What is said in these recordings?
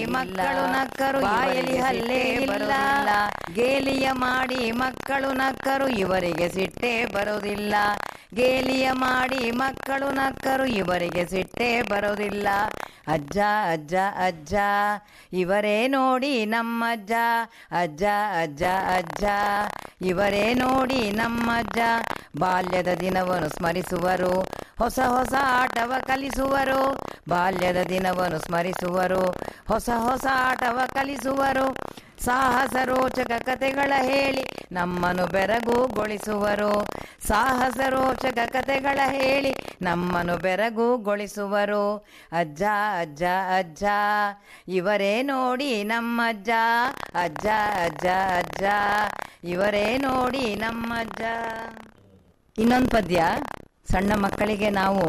ಮಕ್ಕಳು ನಕ್ಕರು ಬಾಯಲ್ಲಿ ಹಲ್ಲೆ ಬರುವುದಿಲ್ಲ ಗೇಲಿಯ ಮಾಡಿ ಮಕ್ಕಳು ನಕ್ಕರು ಇವರಿಗೆ ಸಿಟ್ಟೆ ಬರುವುದಿಲ್ಲ ಗೇಲಿಯ ಮಾಡಿ ಮಕ್ಕಳು ನಕ್ಕರು ಇವರಿಗೆ ಸಿಟ್ಟೆ ಬರೋದಿಲ್ಲ ಅಜ್ಜ ಅಜ್ಜ ಅಜ್ಜ ಇವರೇ ನೋಡಿ ನಮ್ಮಜ್ಜ ಅಜ್ಜ ಅಜ್ಜ ಅಜ್ಜ ಇವರೇ ನೋಡಿ ನಮ್ಮಜ್ಜ ಬಾಲ್ಯದ ದಿನವನ್ನು ಸ್ಮರಿಸುವರು ಹೊಸ ಹೊಸ ಆಟವ ಕಲಿಸುವರು ಬಾಲ್ಯದ ದಿನವನ್ನು ಸ್ಮರಿಸುವರು ಹೊಸ ಹೊಸ ಆಟವ ಕಲಿಸುವರು ಸಾಹಸ ರೋಚಕ ಕತೆಗಳ ಹೇಳಿ ನಮ್ಮನ್ನು ಬೆರಗುಗೊಳಿಸುವರು ಸಾಹಸ ರೋಚಕ ಕತೆಗಳ ಹೇಳಿ ನಮ್ಮನ್ನು ಬೆರಗುಗೊಳಿಸುವರು ಅಜ್ಜ ಅಜ್ಜ ಅಜ್ಜ ಇವರೇ ನೋಡಿ ನಮ್ಮಜ್ಜ ಅಜ್ಜ ಅಜ್ಜ ಅಜ್ಜ ಇವರೇ ನೋಡಿ ನಮ್ಮಜ್ಜ ಇನ್ನೊಂದು ಪದ್ಯ ಸಣ್ಣ ಮಕ್ಕಳಿಗೆ ನಾವು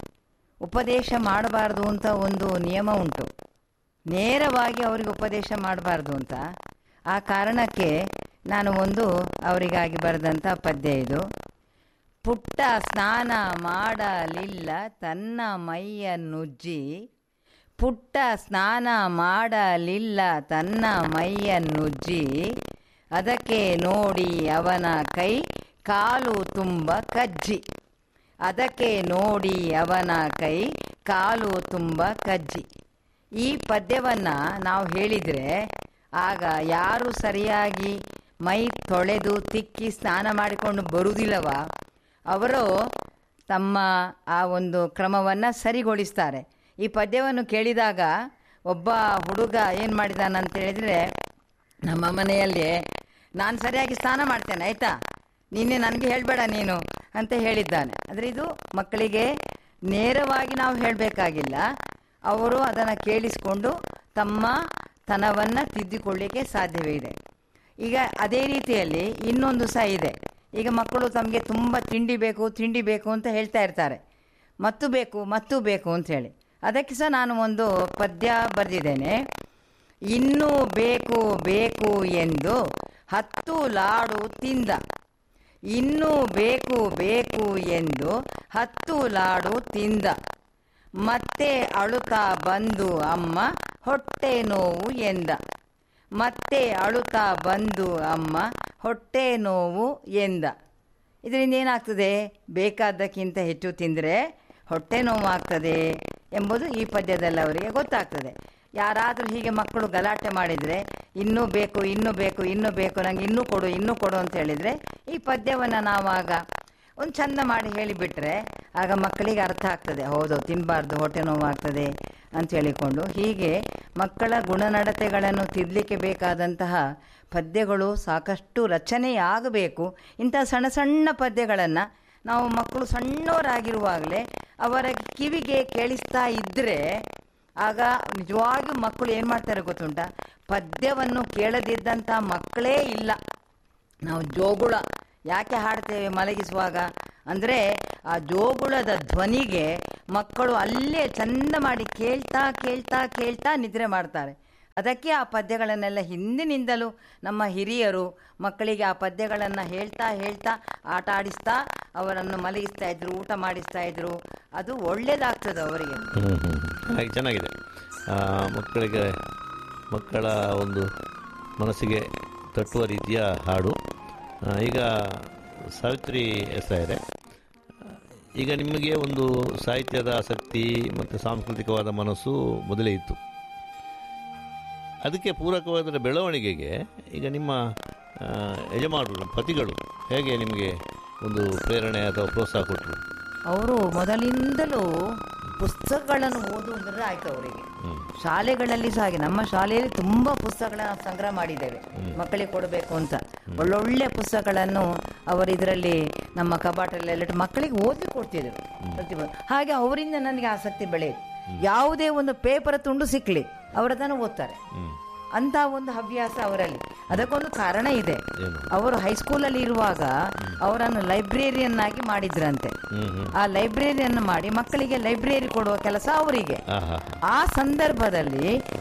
ಉಪದೇಶ ಮಾಡಬಾರ್ದು ಅಂತ ಒಂದು ನಿಯಮ ಉಂಟು ನೇರವಾಗಿ ಅವರಿಗೆ ಉಪದೇಶ ಮಾಡಬಾರ್ದು ಅಂತ ಆ ಕಾರಣಕ್ಕೆ ನಾನು ಒಂದು ಅವರಿಗಾಗಿ ಬರೆದಂಥ ಪದ್ಯ ಇದು ಪುಟ್ಟ ಸ್ನಾನ ಮಾಡಲಿಲ್ಲ ತನ್ನ ಮೈಯನ್ನುಜ್ಜಿ ಪುಟ್ಟ ಸ್ನಾನ ಮಾಡಲಿಲ್ಲ ತನ್ನ ಮೈಯನ್ನುಜ್ಜಿ ಅದಕ್ಕೆ ನೋಡಿ ಅವನ ಕೈ ಕಾಲು ತುಂಬ ಕಜ್ಜಿ ಅದಕ್ಕೆ ನೋಡಿ ಅವನ ಕೈ ಕಾಲು ತುಂಬ ಕಜ್ಜಿ ಈ ಪದ್ಯವನ್ನು ನಾವು ಹೇಳಿದರೆ ಆಗ ಯಾರು ಸರಿಯಾಗಿ ಮೈ ತೊಳೆದು ತಿಕ್ಕಿ ಸ್ನಾನ ಮಾಡಿಕೊಂಡು ಬರುವುದಿಲ್ಲವ ಅವರು ತಮ್ಮ ಆ ಒಂದು ಕ್ರಮವನ್ನು ಸರಿಗೊಳಿಸ್ತಾರೆ ಈ ಪದ್ಯವನ್ನು ಕೇಳಿದಾಗ ಒಬ್ಬ ಹುಡುಗ ಏನು ಮಾಡಿದಾನಂತ ಹೇಳಿದರೆ ನಮ್ಮ ಮನೆಯಲ್ಲಿ ನಾನು ಸರಿಯಾಗಿ ಸ್ನಾನ ಮಾಡ್ತೇನೆ ಆಯಿತಾ ನಿನ್ನೆ ನನಗೆ ಹೇಳಬೇಡ ನೀನು ಅಂತ ಹೇಳಿದ್ದಾನೆ ಆದರೆ ಇದು ಮಕ್ಕಳಿಗೆ ನೇರವಾಗಿ ನಾವು ಹೇಳಬೇಕಾಗಿಲ್ಲ ಅವರು ಅದನ್ನು ಕೇಳಿಸಿಕೊಂಡು ತಮ್ಮ ತನವನ್ನು ತಿದ್ದಿಕೊಳ್ಳಿಕ್ಕೆ ಸಾಧ್ಯವಿದೆ ಈಗ ಅದೇ ರೀತಿಯಲ್ಲಿ ಇನ್ನೊಂದು ಸಹ ಇದೆ ಈಗ ಮಕ್ಕಳು ತಮಗೆ ತುಂಬ ತಿಂಡಿ ಬೇಕು ತಿಂಡಿ ಬೇಕು ಅಂತ ಹೇಳ್ತಾ ಇರ್ತಾರೆ ಮತ್ತು ಬೇಕು ಮತ್ತು ಬೇಕು ಅಂತ ಹೇಳಿ ಅದಕ್ಕೆ ಸಹ ನಾನು ಒಂದು ಪದ್ಯ ಬರೆದಿದ್ದೇನೆ ಇನ್ನೂ ಬೇಕು ಬೇಕು ಎಂದು ಹತ್ತು ಲಾಡು ತಿಂದ ಇನ್ನೂ ಬೇಕು ಬೇಕು ಎಂದು ಹತ್ತು ಲಾಡು ತಿಂದ ಮತ್ತೆ ಅಳುತ್ತಾ ಬಂದು ಅಮ್ಮ ಹೊಟ್ಟೆ ನೋವು ಎಂದ ಮತ್ತೆ ಅಳುತ್ತಾ ಬಂದು ಅಮ್ಮ ಹೊಟ್ಟೆ ನೋವು ಎಂದ ಇದರಿಂದ ಏನಾಗ್ತದೆ ಬೇಕಾದ್ದಕ್ಕಿಂತ ಹೆಚ್ಚು ತಿಂದರೆ ಹೊಟ್ಟೆ ನೋವು ಆಗ್ತದೆ ಎಂಬುದು ಈ ಪದ್ಯದಲ್ಲಿ ಅವರಿಗೆ ಗೊತ್ತಾಗ್ತದೆ ಯಾರಾದರೂ ಹೀಗೆ ಮಕ್ಕಳು ಗಲಾಟೆ ಮಾಡಿದರೆ ಇನ್ನೂ ಬೇಕು ಇನ್ನೂ ಬೇಕು ಇನ್ನೂ ಬೇಕು ನನಗೆ ಇನ್ನೂ ಕೊಡು ಇನ್ನೂ ಕೊಡು ಅಂತ ಹೇಳಿದರೆ ಈ ಪದ್ಯವನ್ನು ನಾವಾಗ ಒಂದು ಚಂದ ಮಾಡಿ ಹೇಳಿಬಿಟ್ರೆ ಆಗ ಮಕ್ಕಳಿಗೆ ಅರ್ಥ ಆಗ್ತದೆ ಹೌದು ತಿನ್ನಬಾರ್ದು ಹೊಟ್ಟೆ ನೋವಾಗ್ತದೆ ಅಂತ ಹೇಳಿಕೊಂಡು ಹೀಗೆ ಮಕ್ಕಳ ಗುಣನಡತೆಗಳನ್ನು ತಿದ್ದಲಿಕ್ಕೆ ಬೇಕಾದಂತಹ ಪದ್ಯಗಳು ಸಾಕಷ್ಟು ರಚನೆಯಾಗಬೇಕು ಇಂಥ ಸಣ್ಣ ಸಣ್ಣ ಪದ್ಯಗಳನ್ನು ನಾವು ಮಕ್ಕಳು ಸಣ್ಣವರಾಗಿರುವಾಗಲೇ ಅವರ ಕಿವಿಗೆ ಕೇಳಿಸ್ತಾ ಇದ್ದರೆ ಆಗ ನಿಜವಾಗಿಯೂ ಮಕ್ಕಳು ಏನು ಮಾಡ್ತಾರೆ ಗೊತ್ತುಂಟ ಪದ್ಯವನ್ನು ಕೇಳದಿದ್ದಂಥ ಮಕ್ಕಳೇ ಇಲ್ಲ ನಾವು ಜೋಗುಳ ಯಾಕೆ ಹಾಡ್ತೇವೆ ಮಲಗಿಸುವಾಗ ಅಂದರೆ ಆ ಜೋಗುಳದ ಧ್ವನಿಗೆ ಮಕ್ಕಳು ಅಲ್ಲೇ ಚಂದ ಮಾಡಿ ಕೇಳ್ತಾ ಕೇಳ್ತಾ ಕೇಳ್ತಾ ನಿದ್ರೆ ಮಾಡ್ತಾರೆ ಅದಕ್ಕೆ ಆ ಪದ್ಯಗಳನ್ನೆಲ್ಲ ಹಿಂದಿನಿಂದಲೂ ನಮ್ಮ ಹಿರಿಯರು ಮಕ್ಕಳಿಗೆ ಆ ಪದ್ಯಗಳನ್ನು ಹೇಳ್ತಾ ಹೇಳ್ತಾ ಆಟ ಆಡಿಸ್ತಾ ಅವರನ್ನು ಮಲಗಿಸ್ತಾ ಇದ್ರು ಊಟ ಮಾಡಿಸ್ತಾ ಇದ್ರು ಅದು ಒಳ್ಳೇದಾಗ್ತದೆ ಅವರಿಗೆ ಹ್ಮ್, ಹ್ಮ್. ಹಾಗೆ ಚೆನ್ನಾಗಿದೆ ಆ, ಮಕ್ಕಳಿಗೆ ಮಕ್ಕಳ ಒಂದು ಮನಸ್ಸಿಗೆ ತಟ್ಟುವ ರೀತಿಯ ಹಾಡು ಆ, ಈಗ ಸಾವಿತ್ರಿ ಹೆಸರೇ ಈಗ ನಿಮಗೆ ಒಂದು ಸಾಹಿತ್ಯದ ಆಸಕ್ತಿ ಮತ್ತು ಸಾಂಸ್ಕೃತಿಕವಾದ ಮನಸ್ಸು ಮೊದಲೇ ಇತ್ತು ಅದಕ್ಕೆ ಪೂರಕವಾದ ಬೆಳವಣಿಗೆಗೆ ಈಗ ನಿಮ್ಮ ಆ, ಯಜಮಾನರು ಪತಿಗಳು ಹೇಗೆ ನಿಮಗೆ ಒಂದು ಪ್ರೇರಣೆ ಅಥವಾ ಪ್ರೋತ್ಸಾಹ ಕೊಟ್ಟರು ಅವರು ಮೊದಲಿಂದಲೂ ಪುಸ್ತಕಗಳನ್ನು ಓದುವುದಂದ್ರೆ ಆಯ್ತು ಅವರಿಗೆ ಶಾಲೆಗಳಲ್ಲಿ ಸಹ ಹಾಗೆ ನಮ್ಮ ಶಾಲೆಯಲ್ಲಿ ತುಂಬಾ ಪುಸ್ತಕಗಳನ್ನ ಸಂಗ್ರಹ ಮಾಡಿದ್ದೇವೆ ಮಕ್ಕಳಿಗೆ ಕೊಡಬೇಕು ಅಂತ ಒಳ್ಳೊಳ್ಳೆ ಪುಸ್ತಕಗಳನ್ನು ಅವರು ಇದರಲ್ಲಿ ನಮ್ಮ ಕಬಾಟಲ್ಲೆಲ್ಲ ಇಟ್ಟು ಮಕ್ಕಳಿಗೆ ಓದ್ಲಿಕ್ಕೆ ಕೊಡ್ತಿದ್ರು ಪ್ರತಿಭಾ ಹಾಗೆ ಅವರಿಂದ ನನಗೆ ಆಸಕ್ತಿ ಬೆಳೆಯಿತು ಯಾವುದೇ ಒಂದು ಪೇಪರ್ ತುಂಡು ಸಿಕ್ಲಿ ಅವರದನ್ನು ಓದ್ತಾರೆ ಅಂತ ಒಂದು ಹವ್ಯಾಸ ಅವರಲ್ಲಿ ಅದಕ್ಕೊಂದು ಕಾರಣ ಇದೆ ಏನು? ಅವರು ಹೈಸ್ಕೂಲಲ್ಲಿ ಇರುವಾಗ ಅವರನ್ನು ಲೈಬ್ರೇರಿಯನ್ ಆಗಿ ಮಾಡಿದ್ರಂತೆ ಆ ಲೈಬ್ರೇರಿಯನ್ ಮಾಡಿ ಮಕ್ಕಳಿಗೆ ಲೈಬ್ರರಿ ಕೊಡುವ ಕೆಲಸ ಅವರಿಗೆ ಆಹಾ ಆ ಸಂದರ್ಭದಲ್ಲಿ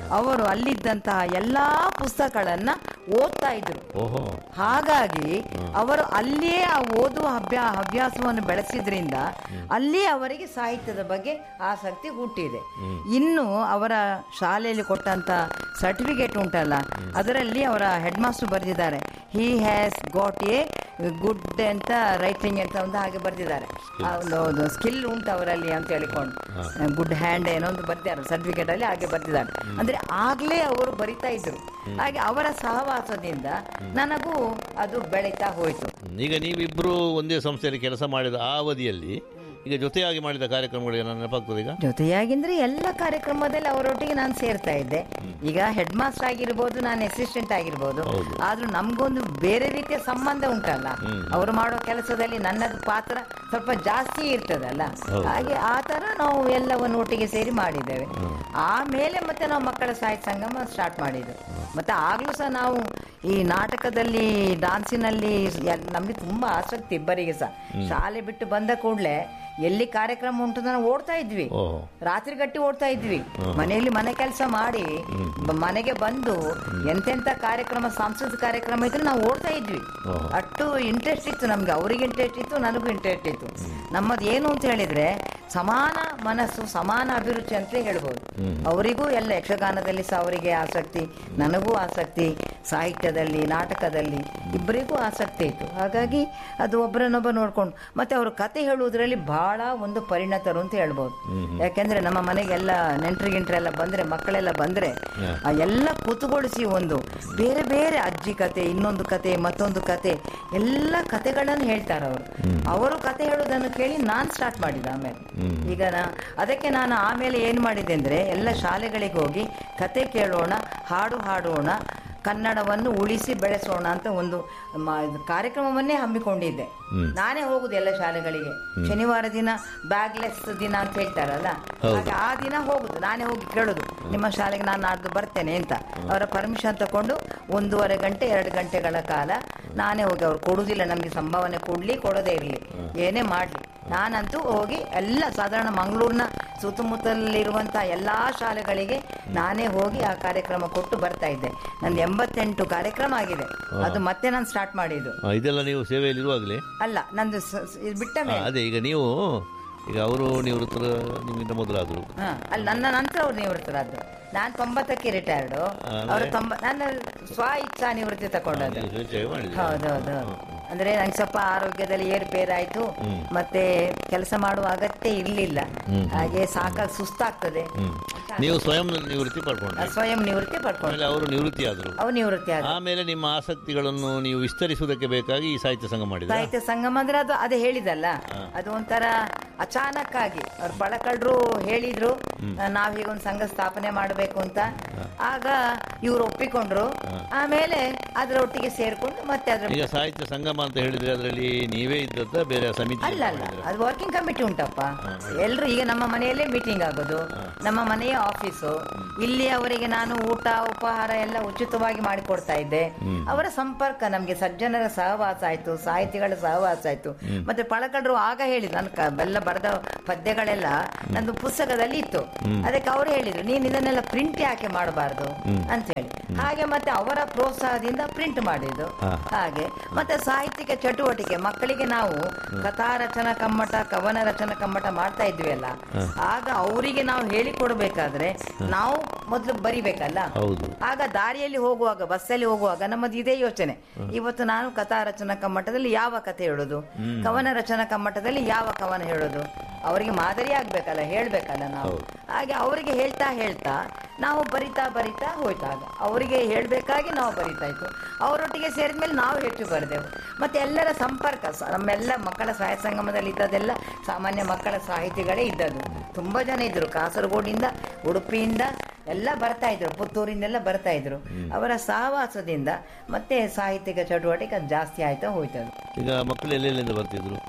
ಅವರು ಅಲ್ಲಿದ್ದಂತಹ ಎಲ್ಲಾ ಪುಸ್ತಕಗಳನ್ನ ಓದ್ತಾ ಇದ್ರು ಓಹೋ ಹಾಗಾಗಿ ಅವರು ಅಲ್ಲಿಯೇ ಆ ಓದುವ ಹವ್ಯಾ ಹವ್ಯಾಸವನ್ನು ಬೆಳೆಸಿದ್ರಿಂದ ಅಲ್ಲಿಯೇ ಅವರಿಗೆ ಸಾಹಿತ್ಯದ ಬಗ್ಗೆ ಆಸಕ್ತಿ ಹುಟ್ಟಿದೆ ಇನ್ನು ಅವರ ಶಾಲೆಯಲ್ಲಿ ಕೊಟ್ಟಂತ ಸರ್ಟಿಫಿಕೇಟ್ ಉಂಟಲ್ಲ ಅದರಲ್ಲಿ ಅವರ ಹೆಡ್ ಮಾಸ್ಟರ್ ಬರೆದಿದ್ದಾರೆ he has got a good ಅಂತ ರೈಟಿಂಗ್ ಅಂತ ಒಂದು ಹಾಗೆ ಬರೆದಿದ್ದಾರೆ ಒಂದು ಸ್ಕಿಲ್ ಉಂಟು ಅವರಲ್ಲಿ ಅಂತ ಹೇಳಿಕೊಂಡು ಗುಡ್ ಹ್ಯಾಂಡ್ ಏನೋ ಒಂದು ಬರ್ದಿದ್ದಾರೆ ಸರ್ಟಿಫಿಕೇಟ್ ಅಲ್ಲಿ ಹಾಗೆ ಬರ್ದಿದ್ದಾರೆ ಅಂದ್ರೆ ಆಗ್ಲೇ ಅವರು ಬರಿತಾ ಇದ್ರು ಹಾಗೆ ಅವರ ಸಹವಾಸದಿಂದ ನನಗೂ ಅದು ಬೆಳೀತಾ ಹೋಯ್ತು ಈಗ ನೀವಿಬ್ರು ಒಂದೇ ಸಂಸ್ಥೆಯಲ್ಲಿ ಕೆಲಸ ಮಾಡಿದ ಆ ಅವಧಿಯಲ್ಲಿ ಈಗ ಜೊತೆಯಾಗಿ ಮಾಡಿದ ಕಾರ್ಯಕ್ರಮಗಳು ಏನಾದ್ರು ನೆನಪಾಗ್ತದೆ ಈಗ ಜೊತೆಯಾಗಿಂದ್ರೆ ಎಲ್ಲ ಕಾರ್ಯಕ್ರಮದಲ್ಲಿ ಅವರೊಟ್ಟಿಗೆ ನಾನು ಸೇರ್ತಾ ಇದ್ದೆ ಈಗ ಹೆಡ್ ಮಾಸ್ಟರ್ ಆಗಿರ್ಬೋದು ನಾನು ಅಸಿಸ್ಟೆಂಟ್ ಆಗಿರ್ಬೋದು ಹೌದು. ಆದ್ರೂ ನಮ್ಗೊಂದು ಬೇರೆ ರೀತಿಯ ಸಂಬಂಧ ಉಂಟಲ್ಲ ಅವರು ಮಾಡೋ ಕೆಲಸದಲ್ಲಿ ನನ್ನದು ಪಾತ್ರ ಸ್ವಲ್ಪ ಜಾಸ್ತಿ ಇರ್ತದಲ್ಲ ಹೌದು. ಹಾಗೆ ಆ ತರ ನಾವು ಎಲ್ಲವನ್ನು ಒಟ್ಟಿಗೆ ಸೇರಿ ಮಾಡಿದ್ದೇವೆ ಆಮೇಲೆ ಮತ್ತೆ ನಾವು ಮಕ್ಕಳ ಸಾಹಿತ್ಯ ಸಂಗಮ ಸ್ಟಾರ್ಟ್ ಮಾಡಿದ್ದು ಮತ್ತೆ ಆಗ್ಲೂ ಸಹ ನಾವು ಈ ನಾಟಕದಲ್ಲಿ ಡಾನ್ಸಿನಲ್ಲಿ ಎಲ್- ನಮ್ಗೆ ತುಂಬಾ ಆಸಕ್ತಿ ಇಬ್ಬರಿಗೆ ಸಹ ಶಾಲೆ ಬಿಟ್ಟು ಬಂದ ಕೂಡಲೇ ಎಲ್ಲಿ ಕಾರ್ಯಕ್ರಮ ಉಂಟು ನಾವು ಓಡ್ತಾ ಇದ್ವಿ ಓಹೋ ರಾತ್ರಿ ಗಟ್ಟಿ ಓಡ್ತಾ ಇದ್ವಿ ಮನೆಯಲ್ಲಿ ಮನೆ ಕೆಲಸ ಮಾಡಿ ಬ- ಮನೆಗೆ ಬಂದು ಎಂತೆಂತ ಕಾರ್ಯಕ್ರಮ ಸಾಂಸ್ಕೃತಿಕ ಕಾರ್ಯಕ್ರಮ ಇದ್ರೆ ನಾವು ಓಡ್ತಾ ಇದ್ವಿ ಓಹೋ. ಅಷ್ಟು ಇಂಟ್ರೆಸ್ಟ್ ಇತ್ತು ನಮ್ಗೆ ಅವ್ರಿಗೆ ಇಂಟ್ರೆಸ್ಟ್ ಇತ್ತು ನನಗೂ ಇಂಟ್ರೆಸ್ಟ್ ಇತ್ತು ನಮ್ಮದು ಏನು ಅಂತ ಹೇಳಿದ್ರೆ ಸಮಾನ ಮನಸ್ಸು ಸಮಾನ ಅಭಿರುಚಿ ಅಂತ ಹೇಳ್ಬೋದು ಅವರಿಗೂ ಎಲ್ಲ ಯಕ್ಷಗಾನದಲ್ಲಿ ಸಹ ಅವರಿಗೆ ಆಸಕ್ತಿ ನನಗೂ ಆಸಕ್ತಿ ಸಾಹಿತ್ಯದಲ್ಲಿ ನಾಟಕದಲ್ಲಿ ಇಬ್ಬರಿಗೂ ಆಸಕ್ತಿ ಇತ್ತು ಹಾಗಾಗಿ ಅದು ಒಬ್ಬರನ್ನೊಬ್ಬ ನೋಡ್ಕೊಂಡು ಮತ್ತೆ ಅವರು ಕತೆ ಹೇಳುವುದರಲ್ಲಿ ಬಹಳ ಒಂದು ಪರಿಣತರು ಅಂತ ಹೇಳ್ಬೋದು ಯಾಕೆಂದ್ರೆ ನಮ್ಮ ಮನೆಗೆಲ್ಲ ನೆಂಟ್ರು ಗಿಂಟ್ರೆಲ್ಲ ಬಂದ್ರೆ ಮಕ್ಕಳೆಲ್ಲ ಬಂದ್ರೆ ಆ ಎಲ್ಲ ಕೂತುಗೊಳಿಸಿ ಒಂದು ಬೇರೆ ಬೇರೆ ಅಜ್ಜಿ ಕತೆ ಇನ್ನೊಂದು ಕತೆ ಮತ್ತೊಂದು ಕತೆ ಎಲ್ಲ ಕತೆಗಳನ್ನು ಹೇಳ್ತಾರೆ ಅವರು ಅವರು ಕತೆ ಹೇಳೋದನ್ನು ಕೇಳಿ ನಾನ್ ಸ್ಟಾರ್ಟ್ ಮಾಡಿದೆ ಆಮೇಲೆ ಈಗ ನಾ ಅದಕ್ಕೆ ನಾನು ಆಮೇಲೆ ಏನ್ ಮಾಡಿದೆ ಅಂದ್ರೆ ಎಲ್ಲ ಶಾಲೆಗಳಿಗೆ ಹೋಗಿ ಕತೆ ಕೇಳೋಣ ಹಾಡು ಹಾಡೋಣ ಕನ್ನಡವನ್ನು ಉಳಿಸಿ ಬೆಳೆಸೋಣ ಅಂತ ಒಂದು ಮ- ಇದು ಕಾರ್ಯಕ್ರಮವನ್ನೇ ಹಮ್ಮಿಕೊಂಡಿದ್ದೆ ನಾನೇ ಹೋಗುದು ಎಲ್ಲ ಶಾಲೆಗಳಿಗೆ ಶನಿವಾರ ದಿನ ಬ್ಯಾಗ್ಲೆಸ್ ದಿನ ಅಂತ ಹೇಳ್ತಾರಲ್ಲ ಹಾಗೆ ಆ ದಿನ ಹೋಗುದು ನಾನೇ ಹೋಗಿ ಕೇಳುದು ನಿಮ್ಮ ಶಾಲೆಗೆ ನಾನು ನಾಡ್ದು ಬರ್ತೇನೆ ಅಂತ ಅವರ ಪರ್ಮಿಷನ್ ತಕೊಂಡು ಒಂದೂವರೆ ಗಂಟೆ ಎರಡು ಗಂಟೆಗಳ ಕಾಲ ನಾನೇ ಹೋಗಿ ಅವ್ರು ಕೊಡುದಿಲ್ಲ ನಮ್ಗೆ ಸಂಭಾವನೆ ಕೊಡ್ಲಿ ಕೊಡದೇ ಇರಲಿ ಏನೇ ಮಾಡ್ಲಿ ನಾನಂತೂ ಹೋಗಿ ಎಲ್ಲ ಸಾಧಾರಣ ಮಂಗಳೂರಿನ ಸುತ್ತಮುತ್ತಲಿರುವಂತಹ ಎಲ್ಲಾ ಶಾಲೆಗಳಿಗೆ ನಾನೇ ಹೋಗಿ ಆ ಕಾರ್ಯಕ್ರಮ ಕೊಟ್ಟು ಬರ್ತಾ ಇದ್ದೆ ನಂದು ಎಂಬತ್ತೆಂಟು ಕಾರ್ಯಕ್ರಮ ಆಗಿದೆ ಅದು ಮತ್ತೆ ನಾನು ಸ್ಟಾರ್ಟ್ ಮಾಡಿದ್ದು ಆ, ಇದೆಲ್ಲ ನೀವು ಸೇವೆಯಲ್ಲಿ ಇರುವಾಗಲೇ ಅಲ್ಲ ನಂದು ಸ- ಸ- ಇದು ಬಿಟ್ಟ ಮೇಲೆ ಅದೇ ಈಗ ನೀವು ಈಗ ಅವರು ನಿವೃತ್ತರ ನಿಮ್ಗಿಂತ ಮೊದಲಾದ್ರು ಹಾ ಅಲ್ಲಿ ನನ್ನ ನಂತರ ಅವ್ರು ನಿವೃತ್ತರಾದ್ರು ನಾನು ತೊಂಬತ್ತಕ್ಕೆ ರಿಟೈರ್ಡು ಅವರು ತೊಂಬ ನನ್ನ ಸ್ವ ಇಚ್ಛಾ ನಿವೃತ್ತಿ ತಗೊಂಡದ್ದು ನೀವು ಸ್ವೇಚ್ಛೆಯಾಗಿ ಮಾಡಿದ್ರಿ ಹೌದೌದು ಅಂದ್ರೆ ನಂಗೆ ಸ್ವಲ್ಪ ಆರೋಗ್ಯದಲ್ಲಿ ಏರುಪೇರಾಯ್ತು ಮತ್ತೆ ಕೆಲಸ ಮಾಡುವ ಅಗತ್ಯ ಇರ್ಲಿಲ್ಲ ಹಾಗೆ ಸಾಕಾಗಿ ಸುಸ್ತಾಗ್ತದೆ ನೀವು ಸ್ವಯಂ ನಿವೃತ್ತಿ ಪಡ್ಕೊಂಡ್ರಿ ಸ್ವಯಂ ನಿವೃತ್ತಿ ಪಡ್ಕೊಂಡು ಆಮೇಲೆ ಅವರು ನಿವೃತ್ತಿ ಆದ್ರು ಅವು ನಿವೃತ್ತಿ ಆದ ಆಮೇಲೆ ನಿಮ್ಮ ಆಸಕ್ತಿಗಳನ್ನು ನೀವು ವಿಸ್ತರಿಸುವುದಕ್ಕೆ ಬೇಕಾಗಿ ಈ ಸಾಹಿತ್ಯ ಸಂಘ ಮಾಡಿದ ಸಾಹಿತ್ಯ ಸಂಗಮ ಅಂದ್ರೆ ಅದು ಅದೇ ಹೇಳಿದಲ್ಲ ಅದು ಒಂಥರ ಅಚಾನಕ್ ಆಗಿ ಅವ್ರ ಬಳಕಳ್ರು ಹೇಳಿದ್ರು ನಾವ್ ಹೀಗೊಂದು ಸಂಘ ಸ್ಥಾಪನೆ ಮಾಡಬೇಕು ಅಂತ ಆಗ ಇವ್ರು ಒಪ್ಪಿಕೊಂಡ್ರು ಆಮೇಲೆ ಅದ್ರ ಒಟ್ಟಿಗೆ ಸೇರ್ಕೊಂಡು ಮತ್ತೆ ಅದ್ರ ಈಗ ಸಾಹಿತ್ಯ ಸಂಗಮ ಅಂತ ಹೇಳಿದ್ರೆ ಅದರಲ್ಲಿ ನೀವೇ ಇದ್ದದ್ದ ಬೇರೆ ಸಮಿತಿ ಅಲ್ಲ ಅಲ್ಲ ಅದು ವರ್ಕಿಂಗ್ ಕಮಿಟಿ ಉಂಟಪ್ಪ ಎಲ್ರು ಈಗ ನಮ್ಮ ಮನೆಯಲ್ಲೇ ಮೀಟಿಂಗ್ ಆಗೋದು ನಮ್ಮ ಮನೆಯ ಆಫೀಸು ಇಲ್ಲಿ ಅವರಿಗೆ ನಾನು ಊಟ ಉಪಹಾರ ಎಲ್ಲ ಉಚಿತವಾಗಿ ಮಾಡಿಕೊಡ್ತಾ ಇದ್ದೆ ಅವರ ಸಂಪರ್ಕ ನಮ್ಗೆ ಸಜ್ಜನರ ಸಹವಾಸ ಆಯ್ತು ಸಾಹಿತಿಗಳ ಸಹವಾಸ ಆಯ್ತು ಮತ್ತೆ ಪಳಕಡ್ರು ಆಗ ಹೇಳಿದ್ರು ನಾನು ಕ- ಬೆಲ್ಲ ಬರೆದ ಪದ್ಯಗಳೆಲ್ಲ ನಂದು ಪುಸ್ತಕದಲ್ಲಿ ಇತ್ತು ಅದಕ್ಕೆ ಅವರು ಹೇಳಿದ್ರು ನೀನ್ ಇದನ್ನೆಲ್ಲ ಪ್ರಿಂಟ್ ಯಾಕೆ ಮಾಡಬಾರ್ದು ಅಂತ ಹೇಳಿ ಹಾಗೆ ಮತ್ತೆ ಅವರ ಪ್ರೋತ್ಸಾಹದಿಂದ ಪ್ರಿಂಟ್ ಮಾಡಿದ್ದು ಹಾಗೆ ಮತ್ತೆ ಸಾಹಿತ್ಯಿಕ ಚಟುವಟಿಕೆ ಮಕ್ಕಳಿಗೆ ನಾವು ಕಥಾ ರಚನಾ ಕಮ್ಮಟ ಕವನ ರಚನಾ ಕಮ್ಮಟ ಮಾಡ್ತಾ ಇದ್ವಿ ಅಲ್ಲ ಆಗ ಅವರಿಗೆ ನಾವು ಹೇಳಿಕೊಡ್ಬೇಕಾದ್ರೆ ನಾವು ಮೊದಲು ಬರಿಬೇಕಲ್ಲ ಹೌದು ಆಗ ದಾರಿಯಲ್ಲಿ ಹೋಗುವಾಗ ಬಸ್ಸಲ್ಲಿ ಹೋಗುವಾಗ ನಮ್ಮದು ಇದೇ ಯೋಚನೆ ಇವತ್ತು ನಾನು ಕಥಾ ರಚನಾ ಕಮ್ಮಟದಲ್ಲಿ ಯಾವ ಕಥೆ ಹೇಳೋದು ಕವನ ರಚನಾ ಕಮ್ಮಟದಲ್ಲಿ ಯಾವ ಕವನ ಹೇಳೋದು ಅವರಿಗೆ ಮಾದರಿ ಆಗ್ಬೇಕಲ್ಲ ಹೇಳ್ಬೇಕಲ್ಲ ನಾವು ಹಾಗೆ ಅವರಿಗೆ ಹೇಳ್ತಾ ಹೇಳ್ತಾ ನಾವು ಬರಿತಾ ಬರಿತಾ ಹೋಯ್ತಾಗ ಅವರಿಗೆ ಹೇಳ್ಬೇಕಾಗಿ ನಾವು ಬರಿತಾ ಇತ್ತು ಅವರೊಟ್ಟಿಗೆ ಸೇರಿದ್ಮೇಲೆ ನಾವು ಹೆಚ್ಚು ಬರೆದೆವು ಮತ್ತೆ ಎಲ್ಲರ ಸಂಪರ್ಕ ಸ- ನಮ್ಮೆಲ್ಲ ಮಕ್ಕಳ ಸಾಹಿತ್ಯ ಸಂಗಮದಲ್ಲಿ ಇದ್ದದೆಲ್ಲ ಸಾಮಾನ್ಯ ಮಕ್ಕಳ ಸಾಹಿತಿಗಳೇ ಇದ್ದದ್ದು ತುಂಬಾ ಜನ ಇದ್ರು ಕಾಸರಗೋಡಿಂದ ಉಡುಪಿಯಿಂದ ಎಲ್ಲ ಬರ್ತಾ ಇದ್ರು ಪುತ್ತೂರಿಂದೆಲ್ಲ ಬರ್ತಾ ಇದ್ರು ಅವರ ಸಹವಾಸದಿಂದ ಮತ್ತೆ ಸಾಹಿತ್ಯಿಕ ಚಟುವಟಿಕೆ ಜಾಸ್ತಿ ಆಯ್ತಾ ಹೋಯ್ತದು ಈಗ ಮಕ್ಕಳು ಎಲ್ಲೆಲ್ಲಿಂದ ಬರ್ತಿದ್ರು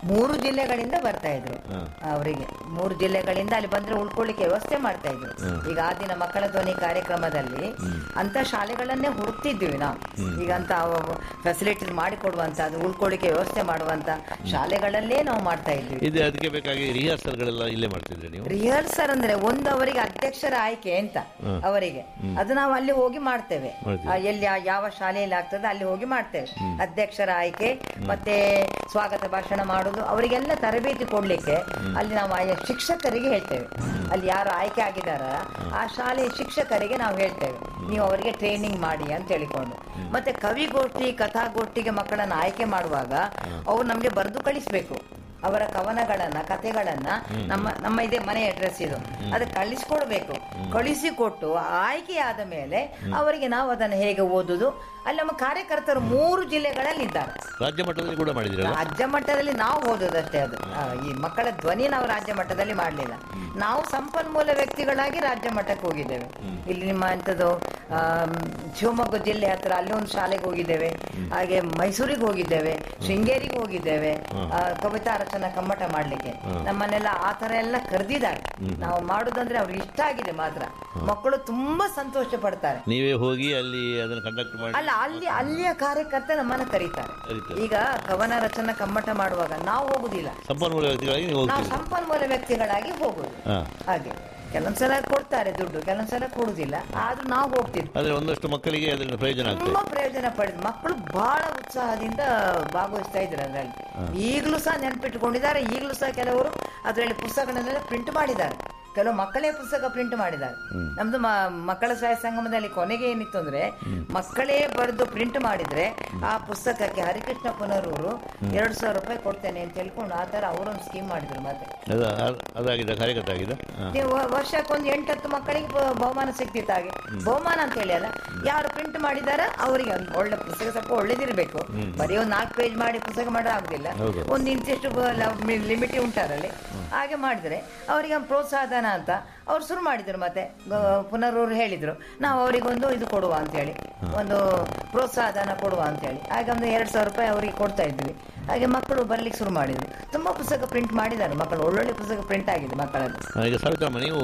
ಮೂರು ಜಿಲ್ಲೆಗಳಿಂದ ಬರ್ತಾ ಇದ್ರು ಹಾ. ಅವರಿಗೆ ಮೂರು ಜಿಲ್ಲೆಗಳಿಂದ ಅಲ್ಲಿ ಬಂದ್ರೆ ಉಳ್ಕೊಳ್ಳಿಕ್ಕೆ ವ್ಯವಸ್ಥೆ ಮಾಡ್ತಾ ಇದ್ರು ಈಗ ಆ ದಿನ ಮಕ್ಕಳ ಧ್ವನಿ ಕಾರ್ಯಕ್ರಮದಲ್ಲಿ ಅಂತ ಶಾಲೆಗಳನ್ನೇ ಹುಡುಕ್ತಿದ್ವಿ ನಾವು ಈಗ ಅಂತ ಫೆಸಿಲಿಟೀಸ್ ಮಾಡಿಕೊಡುವಂತ ಅದು ಉಳ್ಕೊಳ್ಳಿಕ್ಕೆ ವ್ಯವಸ್ಥೆ ಮಾಡುವಂತ ಶಾಲೆಗಳಲ್ಲೇ ನಾವು ಮಾಡ್ತಾ ಇದ್ವಿ ಇದು ಅದಕ್ಕೆ ಬೇಕಾಗಿ ರಿಹರ್ಸಲ್ಗಳೆಲ್ಲ ಇಲ್ಲೇ ಮಾಡ್ತಿದ್ರಿ ನೀವು ರಿಹರ್ಸಲ್ ಅಂದ್ರೆ ಒಂದು ಅವರಿಗೆ ಅಧ್ಯಕ್ಷರ ಆಯ್ಕೆ ಅಂತ ಅವರಿಗೆ ಅದು ನಾವು ಅಲ್ಲಿ ಹೋಗಿ ಮಾಡ್ತೇವೆ ಮಾಡ್ತೀವಿ. ಆ, ಎಲ್ಲಿ ಆ- ಯಾವ ಶಾಲೆಯಲ್ಲಿ ಆಗ್ತದೆ ಅಲ್ಲಿ ಹೋಗಿ ಮಾಡ್ತೇವೆ ಅಧ್ಯಕ್ಷರ ಆಯ್ಕೆ ಮತ್ತೆ ಸ್ವಾಗತ ಭಾಷಣ ಮಾಡುದು ಅವರಿಗೆಲ್ಲ ತರಬೇತಿ ಕೊಡ್ಲಿಕ್ಕೆ ಅಲ್ಲಿ ನಾವು ಆಯಾ ಶಿಕ್ಷಕರಿಗೆ ಹೇಳ್ತೇವೆ ಅಲ್ಲಿ ಯಾರು ಆಯ್ಕೆ ಆಗಿದಾರ ಆ ಶಾಲೆಯ ಶಿಕ್ಷಕರಿಗೆ ನಾವು ಹೇಳ್ತೇವೆ ನೀವು ಅವರಿಗೆ ಟ್ರೈನಿಂಗ್ ಮಾಡಿ ಅಂತ ಹೇಳಿಕೊಂಡು ಮತ್ತೆ ಕವಿಗೋಷ್ಠಿ ಕಥಾಗೋಷ್ಠಿಗೆ ಮಕ್ಕಳನ್ನ ಆಯ್ಕೆ ಮಾಡುವಾಗ ಅವ್ರು ನಮ್ಗೆ ಬರೆದು ಕಳಿಸ್ಬೇಕು ಅವರ ಕವನಗಳನ್ನ ಕಥೆಗಳನ್ನ ನಮ್ಮ ನಮ್ಮ ಇದೆ ಮನೆ ಅಡ್ರೆಸ್ ಇದು ಅದಕ್ಕೆ ಕಳಿಸ್ಕೊಡ್ಬೇಕು ಕಳಿಸಿಕೊಟ್ಟು ಆಯ್ಕೆಯಾದ ಮೇಲೆ ಅವರಿಗೆ ನಾವು ಅದನ್ನು ಹೇಗೆ ಓದುದು ಅಲ್ಲಿ ನಮ್ಮ ಕಾರ್ಯಕರ್ತರು ಮೂರು ಜಿಲ್ಲೆಗಳಲ್ಲಿ ಇದ್ದಾರೆ ರಾಜ್ಯ ಮಟ್ಟದಲ್ಲಿ ಕೂಡ ಮಾಡಿದಿರಲ್ಲ ರಾಜ್ಯ ಮಟ್ಟದಲ್ಲಿ ನಾವು ಓದೋದಷ್ಟೇ ಅದು ಆ, ಈ ಮಕ್ಕಳ ಧ್ವನಿ ನಾವು ರಾಜ್ಯ ಮಟ್ಟದಲ್ಲಿ ಮಾಡಲಿಲ್ಲ ನಾವು ಸಂಪನ್ಮೂಲ ವ್ಯಕ್ತಿಗಳಾಗಿ ರಾಜ್ಯ ಮಟ್ಟಕ್ಕೆ ಹೋಗಿದ್ದೇವೆ ಇಲ್ಲಿ ನಿಮ್ಮ ಎಂಥದ್ದು ಆಮ್, ಶಿವಮೊಗ್ಗ ಜಿಲ್ಲೆ ಹತ್ರ ಅಲ್ಲಿ ಒಂದು ಶಾಲೆಗೆ ಹೋಗಿದ್ದೇವೆ ಹಾಗೆ ಮೈಸೂರಿಗೆ ಹೋಗಿದ್ದೇವೆ ಶೃಂಗೇರಿಗೆ ಹೋಗಿದ್ದೇವೆ ಆ, ಕವಿತಾ ರಚನಾ ಕಮ್ಮಟ ಮಾಡ್ಲಿಕ್ಕೆ ನಮ್ಮನ್ನೆಲ್ಲ ಆ ತರ ಎಲ್ಲ ಕರೆದಿದ್ದಾರೆ ನಾವು ಮಾಡುದಂದ್ರೆ ಅವ್ರಿಗೆ ಇಷ್ಟ ಆಗಿದೆ ಮಾತ್ರ ಮಕ್ಕಳು ತುಂಬಾ ಸಂತೋಷ ಪಡ್ತಾರೆ ನೀವೇ ಹೋಗಿ ಅಲ್ಲಿ ಅದನ್ನು ಕಂಡಕ್ಟ್ ಮಾಡಿ ಅಲ್ಲ ಅಲ್ಲಿ ಅಲ್ಲಿಯ ಕಾರ್ಯಕರ್ತ ನಮ್ಮನ್ನ ಕರೀತಾರೆ ಕರೀತಾರೆ. ಈಗ ಕವನ ರಚನಾ ಕಮ್ಮಟ ಮಾಡುವಾಗ ನಾವು ಹೋಗುದಿಲ್ಲ ಸಂಪನ್ಮೂಲ ವ್ಯಕ್ತಿಗಳಾಗಿ ನೀವು ನಾವು ಹೋಗ್ತೀರಿ ಸಂಪನ್ಮೂಲ ವ್ಯಕ್ತಿಗಳಾಗಿ ಹೋಗುದು ಹಾ ಹಾಗೆ ಕೆಲವೊಂದ್ಸಲ ಕೊಡ್ತಾರೆ ದುಡ್ಡು ಕೆಲವೊಂದ್ಸಲ ಕೊಡುದಿಲ್ಲ ಆದ್ರೂ ನಾವು ಹೋಗ್ತಿದ್ವಿ ಆದ್ರೆ ಒಂದಷ್ಟು ಮಕ್ಕಳಿಗೆ ಅದರಿಂದ ಪ್ರಯೋಜನ ಆಗ್ತದೆ ತುಂಬಾ ಪ್ರಯೋಜನ ಪಡೆದ ಮಕ್ಕಳು ಬಹಳ ಉತ್ಸಾಹದಿಂದ ಭಾಗವಹಿಸ್ತಾ ಇದ್ರು ಅದರಲ್ಲಿ ಈಗಲೂ ಸಹ ನೆನಪಿಟ್ಟುಕೊಂಡಿದ್ದಾರೆ ಈಗಲೂ ಸಹ ಕೆಲವರು ಅದರಲ್ಲಿ ಪುಸ್ತಕಗಳನ್ನೆಲ್ಲ ಪ್ರಿಂಟ್ ಮಾಡಿದ್ದಾರೆ ಕೆಲವು ಮಕ್ಕಳೇ ಪುಸ್ತಕ ಪ್ರಿಂಟ್ ಮಾಡಿದ್ದಾರೆ ನಮ್ದು ಮ- ಮಕ್ಕಳ ಸಹಾಯ ಸಂಗಮದಲ್ಲಿ ಕೊನೆಗೆ ಏನಿತ್ತು ಅಂದ್ರೆ ಮಕ್ಕಳೇ ಬರೆದು ಪ್ರಿಂಟ್ ಮಾಡಿದ್ರೆ ಆ ಪುಸ್ತಕಕ್ಕೆ ಹರಿಕೃಷ್ಣ ಪುನರೂರು ಎರಡು ಸಾವಿರ ರೂಪಾಯಿ ಕೊಡ್ತೇನೆ ಅಂತ ಹೇಳ್ಕೊಂಡು ಆ ತರ ಅವರೊಂದು ಸ್ಕೀಮ್ ಮಾಡಿದ್ರು ಮತ್ತೆ ಅದು ಅದ್- ಅದಾಗಿದೆ ಕಾರ್ಯಕರ್ತ ಆಗಿದೆ ಹಾ ನೀವು ವ- ವರ್ಷಕ್ಕೊಂದು ಎಂಟತ್ತು ಮಕ್ಕಳಿಗೆ ಬ- ಬಹುಮಾನ ಸಿಗ್ತಿತ್ತು ಹಾಗೆ ಬಹುಮಾನ ಅಂತ ಹೇಳಿ ಅಲ್ಲ ಯಾರು ಪ್ರಿಂಟ್ ಮಾಡಿದಾರ ಅವರಿಗೆ ಒಂದು ಒಳ್ಳೆ ಪುಸ್ತಕ ಸ್ವಲ್ಪ ಒಳ್ಳೇದಿರ್ಬೇಕು ಬರೀ ಒಂದು ನಾಲ್ಕು ಪೇಜ್ ಮಾಡಿ ಪುಸ್ತಕ ಮಾಡೋದು ಆಗುದಿಲ್ಲ ಹೌದು. ಒಂದು ಇಂತಿಷ್ಟು ಲಿಮಿಟ್ ಉಂಟಾರಲ್ಲಿ ಹಾಗೆ ಮಾಡಿದ್ರೆ ಅವರಿಗೆ ಒಂದು ಪ್ರೋತ್ಸಾಹಧನ ಅಂತ ಅವ್ರು ಶುರು ಮಾಡಿದ್ರು ಮತ್ತೆ ಗ- ಪುನರೂರು ಹೇಳಿದ್ರು ನಾವು ಅವರಿಗೊಂದು ಇದು ಕೊಡುವ ಅಂತ ಹೇಳಿ ಒಂದು ಪ್ರೋತ್ಸಾಹಧನ ಕೊಡುವ ಅಂತ ಹೇಳಿ ಹಾಗೆ ಒಂದು ಎರಡು ಸಾವಿರ ರೂಪಾಯಿ ಅವರಿಗೆ ಕೊಡ್ತಾ ಇದ್ವಿ ಹಾಗೆ ಮಕ್ಕಳು ಬರ್ಲಿಕ್ಕೆ ಶುರು ಮಾಡಿದ್ರು ತುಂಬಾ ಪುಸ್ತಕ ಪ್ರಿಂಟ್ ಮಾಡಿದ್ದಾರೆ ಮಕ್ಕಳು ಒಳ್ಳೊಳ್ಳೆ ಪುಸ್ತಕ ಪ್ರಿಂಟ್ ಆಗಿದೆ ಮಕ್ಕಳದ್ದು ಆ, ಈಗ ಸಾವಿತ್ರಮ್ಮ ನೀವು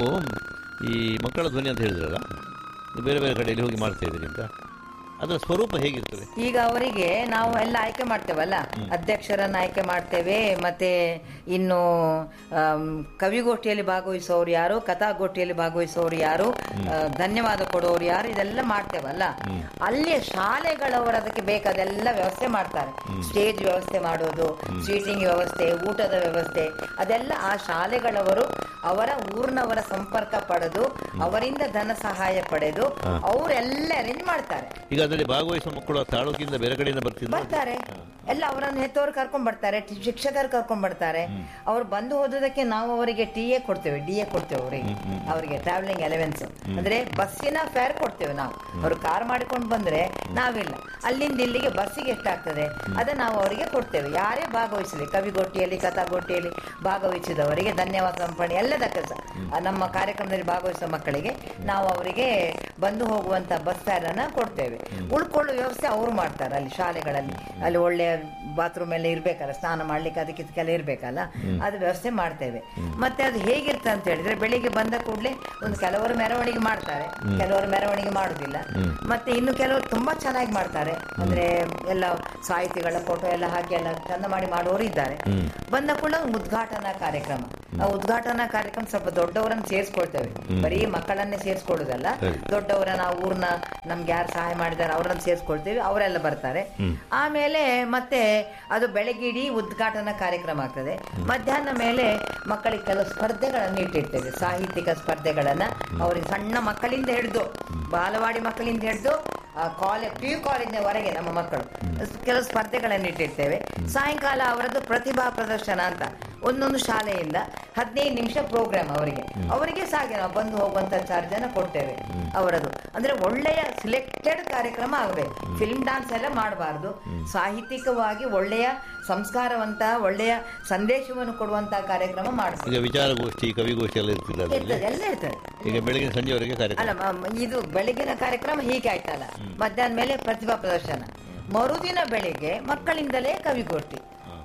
ಈ ಮಕ್ಕಳ ಧ್ವನಿ ಅಂತ ಹೇಳಿದ್ರಲ್ಲ ನೀವು ಬೇರೆ ಬೇರೆ ಕಡೆಯಲ್ಲಿ ಹೋಗಿ ಮಾಡ್ತಾ ಇದ್ದೀರಿ ಅಂತ ಅದರ ಸ್ವರೂಪ ಹೇಗಿರ್ತದೆ ಈಗ ಅವರಿಗೆ ನಾವು ಎಲ್ಲ ಆಯ್ಕೆ ಮಾಡ್ತೇವಲ್ಲ ಅಧ್ಯಕ್ಷರನ್ನ ಆಯ್ಕೆ ಮಾಡ್ತೇವೆ ಮತ್ತೆ ಇನ್ನು ಆಮ್, ಕವಿಗೋಷ್ಠಿಯಲ್ಲಿ ಭಾಗವಹಿಸೋರು ಯಾರು ಕಥಾಗೋಷ್ಠಿಯಲ್ಲಿ ಭಾಗವಹಿಸೋರು ಯಾರು ಆ, ಧನ್ಯವಾದ ಕೊಡೋರು ಯಾರು ಇದೆಲ್ಲ ಮಾಡ್ತೇವಲ್ಲ ಅಲ್ಲಿ ಶಾಲೆಗಳವರು ಅದಕ್ಕೆ ಬೇಕಾದೆಲ್ಲ ವ್ಯವಸ್ಥೆ ಮಾಡ್ತಾರೆ ಸ್ಟೇಜ್ ವ್ಯವಸ್ಥೆ ಮಾಡೋದು ಸೀಟಿಂಗ್ ವ್ಯವಸ್ಥೆ ಊಟದ ವ್ಯವಸ್ಥೆ ಅದೆಲ್ಲ ಆ ಶಾಲೆಗಳವರು ಅವರ ಊರಿನವರ ಸಂಪರ್ಕ ಪಡೆದು ಅವರಿಂದ ಧನ ಸಹಾಯ ಪಡೆದು ಅವರೆಲ್ಲ ಅರೇಂಜ್ ಮಾಡ್ತಾರೆ ಈಗ ಅದರಲ್ಲಿ ಭಾಗವಹಿಸುವ ಮಕ್ಕಳು ಆ ತಾಲೂಕಿಂದ ಬೇರೆ ಕಡೆಯಿಂದ ಬರ್ತಿದ್ರು ಬರ್ತಾರೆ ಎಲ್ಲ ಅವರನ್ನು ಹೆತ್ತವರು ಕರ್ಕೊಂಡ್ ಬರ್ತಾರೆ ಟಿ- ಶಿಕ್ಷಕರು ಕರ್ಕೊಂಡ್ ಬರ್ತಾರೆ ಅವ್ರು ಬಂದು ಹೋದದಕ್ಕೆ ನಾವು ಅವರಿಗೆ ಟಿ ಎ ಕೊಡ್ತೇವೆ ಡಿ ಎ ಕೊಡ್ತೇವೆ ಅವರಿಗೆ ಅವರಿಗೆ ಟ್ರಾವೆಲಿಂಗ್ ಅಲೆವೆನ್ಸ್ ಅಂದ್ರೆ ಬಸ್ಸಿನ ಫೇರ್ ಕೊಡ್ತೇವೆ ನಾವು ಅವರು ಕಾರ್ ಮಾಡಿಕೊಂಡು ಬಂದ್ರೆ ನಾವಿಲ್ಲ ಅಲ್ಲಿಂದ ಇಲ್ಲಿಗೆ ಬಸ್ಸಿಗೆ ಎಷ್ಟಾಗ್ತದೆ ಅದನ್ನ ನಾವು ಅವರಿಗೆ ಕೊಡ್ತೇವೆ ಯಾರೇ ಭಾಗವಹಿಸಲಿ ಕವಿಗೋಷ್ಠಿಯಲ್ಲಿ ಕಥಾಗೋಷ್ಠಿಯಲ್ಲಿ ಭಾಗವಹಿಸಿದವರಿಗೆ ಧನ್ಯವಾದ ಸಂಪಣಿ ಎಲ್ಲದಕ್ಕೆ ಸಹ ಆ ನಮ್ಮ ಕಾರ್ಯಕ್ರಮದಲ್ಲಿ ಭಾಗವಹಿಸುವ ಮಕ್ಕಳಿಗೆ ನಾವು ಅವರಿಗೆ ಬಂದು ಹೋಗುವಂತ ಬಸ್ ಫೇರ್ ಅನ್ನ ಕೊಡ್ತೇವೆ ಉಳ್ಕೊಳ್ಳೋ ವ್ಯವಸ್ಥೆ ಅವರು ಮಾಡ್ತಾರೆ ಅಲ್ಲಿ ಶಾಲೆಗಳಲ್ಲಿ ಅಲ್ಲಿ ಒಳ್ಳೆಯ ಬಾತ್ರೂಮ್ ಎಲ್ಲ ಇರ್ಬೇಕಲ್ಲ ಸ್ನಾನ ಮಾಡ್ಲಿಕ್ಕೆ ಅದಕ್ಕೆ ಇದಕ್ಕೆಲ್ಲ ಇರ್ಬೇಕಲ್ಲ ಅದು ವ್ಯವಸ್ಥೆ ಮಾಡ್ತೇವೆ ಮತ್ತೆ ಅದು ಹೇಗಿರುತ್ತೆ ಅಂತ ಹೇಳಿದ್ರೆ ಬೆಳಿಗ್ಗೆ ಬಂದ ಕೂಡಲೇ ಒಂದು ಕೆಲವರು ಮೆರವಣಿಗೆ ಮಾಡ್ತಾರೆ ಕೆಲವರು ಮೆರವಣಿಗೆ ಮಾಡುದಿಲ್ಲ ಮತ್ತೆ ಇನ್ನು ಕೆಲವರು ತುಂಬಾ ಚೆನ್ನಾಗಿ ಮಾಡ್ತಾರೆ ಅಂದ್ರೆ ಎಲ್ಲ ಸಾಹಿತಿಗಳ ಫೋಟೋ ಎಲ್ಲ ಹಾಕಿ ಎಲ್ಲ ಚಂದ ಮಾಡಿ ಮಾಡೋರು ಇದ್ದಾರೆ ಬಂದ ಕೂಡ ಒಂದು ಉದ್ಘಾಟನಾ ಕಾರ್ಯಕ್ರಮ ಆ ಉದ್ಘಾಟನಾ ಕಾರ್ಯಕ್ರಮ ಸ್ವಲ್ಪ ದೊಡ್ಡವರನ್ನ ಸೇರಿಸ್ಕೊಳ್ತೇವೆ ಬರೀ ಮಕ್ಕಳನ್ನೇ ಸೇರಿಸ್ಕೊಳ್ಳೋದಲ್ಲ ಸರಿ. ದೊಡ್ಡವರನ್ನ ಊರ್ನ ನಮ್ಗೆ ಯಾರು ಸಹಾಯ ಮಾಡಿದ್ದಾರೆ ಅವರನ್ನ ಸೇರಿಸ್ಕೊಳ್ತೇವೆ ಅವರೆಲ್ಲ ಬರ್ತಾರೆ ಆಮೇಲೆ ಮತ್ತೆ ಅದು ಬೆಳಗ್ಗೆ ಇಡೀ ಉದ್ಘಾಟನಾ ಕಾರ್ಯಕ್ರಮ ಆಗ್ತದೆ ಮಧ್ಯಾಹ್ನ ಮೇಲೆ ಮಕ್ಕಳಿಗೆ ಕೆಲವು ಸ್ಪರ್ಧೆಗಳನ್ನು ಇಟ್ಟಿರ್ತೇವೆ ಸಾಹಿತ್ಯಿಕ ಸ್ಪರ್ಧೆಗಳನ್ನ ಅವರಿಗೆ ಸಣ್ಣ ಮಕ್ಕಳಿಂದ ಹಿಡಿದು ಬಾಲವಾಡಿ ಮಕ್ಕಳಿಂದ ಹಿಡಿದು ಕಾಲೇಜ್ ಪಿ ಯು ಕಾಲೇಜಿನವರೆಗೆ ನಮ್ಮ ಮಕ್ಕಳು ಕೆಲವು ಸ್ಪರ್ಧೆಗಳನ್ನು ಇಟ್ಟಿರ್ತೇವೆ ಸಾಯಂಕಾಲ ಅವರದ್ದು ಪ್ರತಿಭಾ ಪ್ರದರ್ಶನ ಅಂತ ಒಂದೊಂದು ಶಾಲೆಯಿಂದ ಹದಿನೈದು ನಿಮಿಷ ಪ್ರೋಗ್ರಾಮ್ ಅವರಿಗೆ ಅವರಿಗೆ ಸಾಗೆ ನಾವು ಬಂದು ಹೋಗುವಂತ ಚಾರ್ಜ್ ಅನ್ನ ಕೊಡ್ತೇವೆ ಅವರದು ಅಂದ್ರೆ ಒಳ್ಳೆಯ ಸಿಲೆಕ್ಟೆಡ್ ಕಾರ್ಯಕ್ರಮ ಆಗಬೇಕು ಫಿಲ್ಮ್ ಡಾನ್ಸ್ ಎಲ್ಲ ಮಾಡಬಾರ್ದು ಸಾಹಿತ್ಯಿಕವಾಗಿ ಒಳ್ಳೆಯ ಸಂಸ್ಕಾರವಂತ ಒಳ್ಳೆಯ ಸಂದೇಶವನ್ನು ಕೊಡುವಂತ ಕಾರ್ಯಕ್ರಮ ಮಾಡಬೇಕು ಈಗ ವಿಚಾರಗೋಷ್ಠಿ ಕವಿಗೋಷ್ಠಿ ಎಲ್ಲ ಇರ್ತಿಲ್ಲ ಅದರಲ್ಲಿ ಇರ್ತದೆ ಎಲ್ಲ ಇರ್ತದೆ ಈಗ ಬೆಳಗಿನ ಸಂಜೆವರೆಗೆ ಕಾರ್ಯಕ್ರಮ ಅಲ್ಲ ಮ- ಮ- ಇದು ಬೆಳಗಿನ ಕಾರ್ಯಕ್ರಮ ಹೀಗೆ ಆಯ್ತಲ್ಲ ಮಧ್ಯಾಹ್ನ ಮೇಲೆ ಪ್ರತಿಭಾ ಪ್ರದರ್ಶನ ಮರುದಿನ ಬೆಳಿಗ್ಗೆ ಮಕ್ಕಳಿಂದಲೇ ಕವಿಗೋಷ್ಠಿ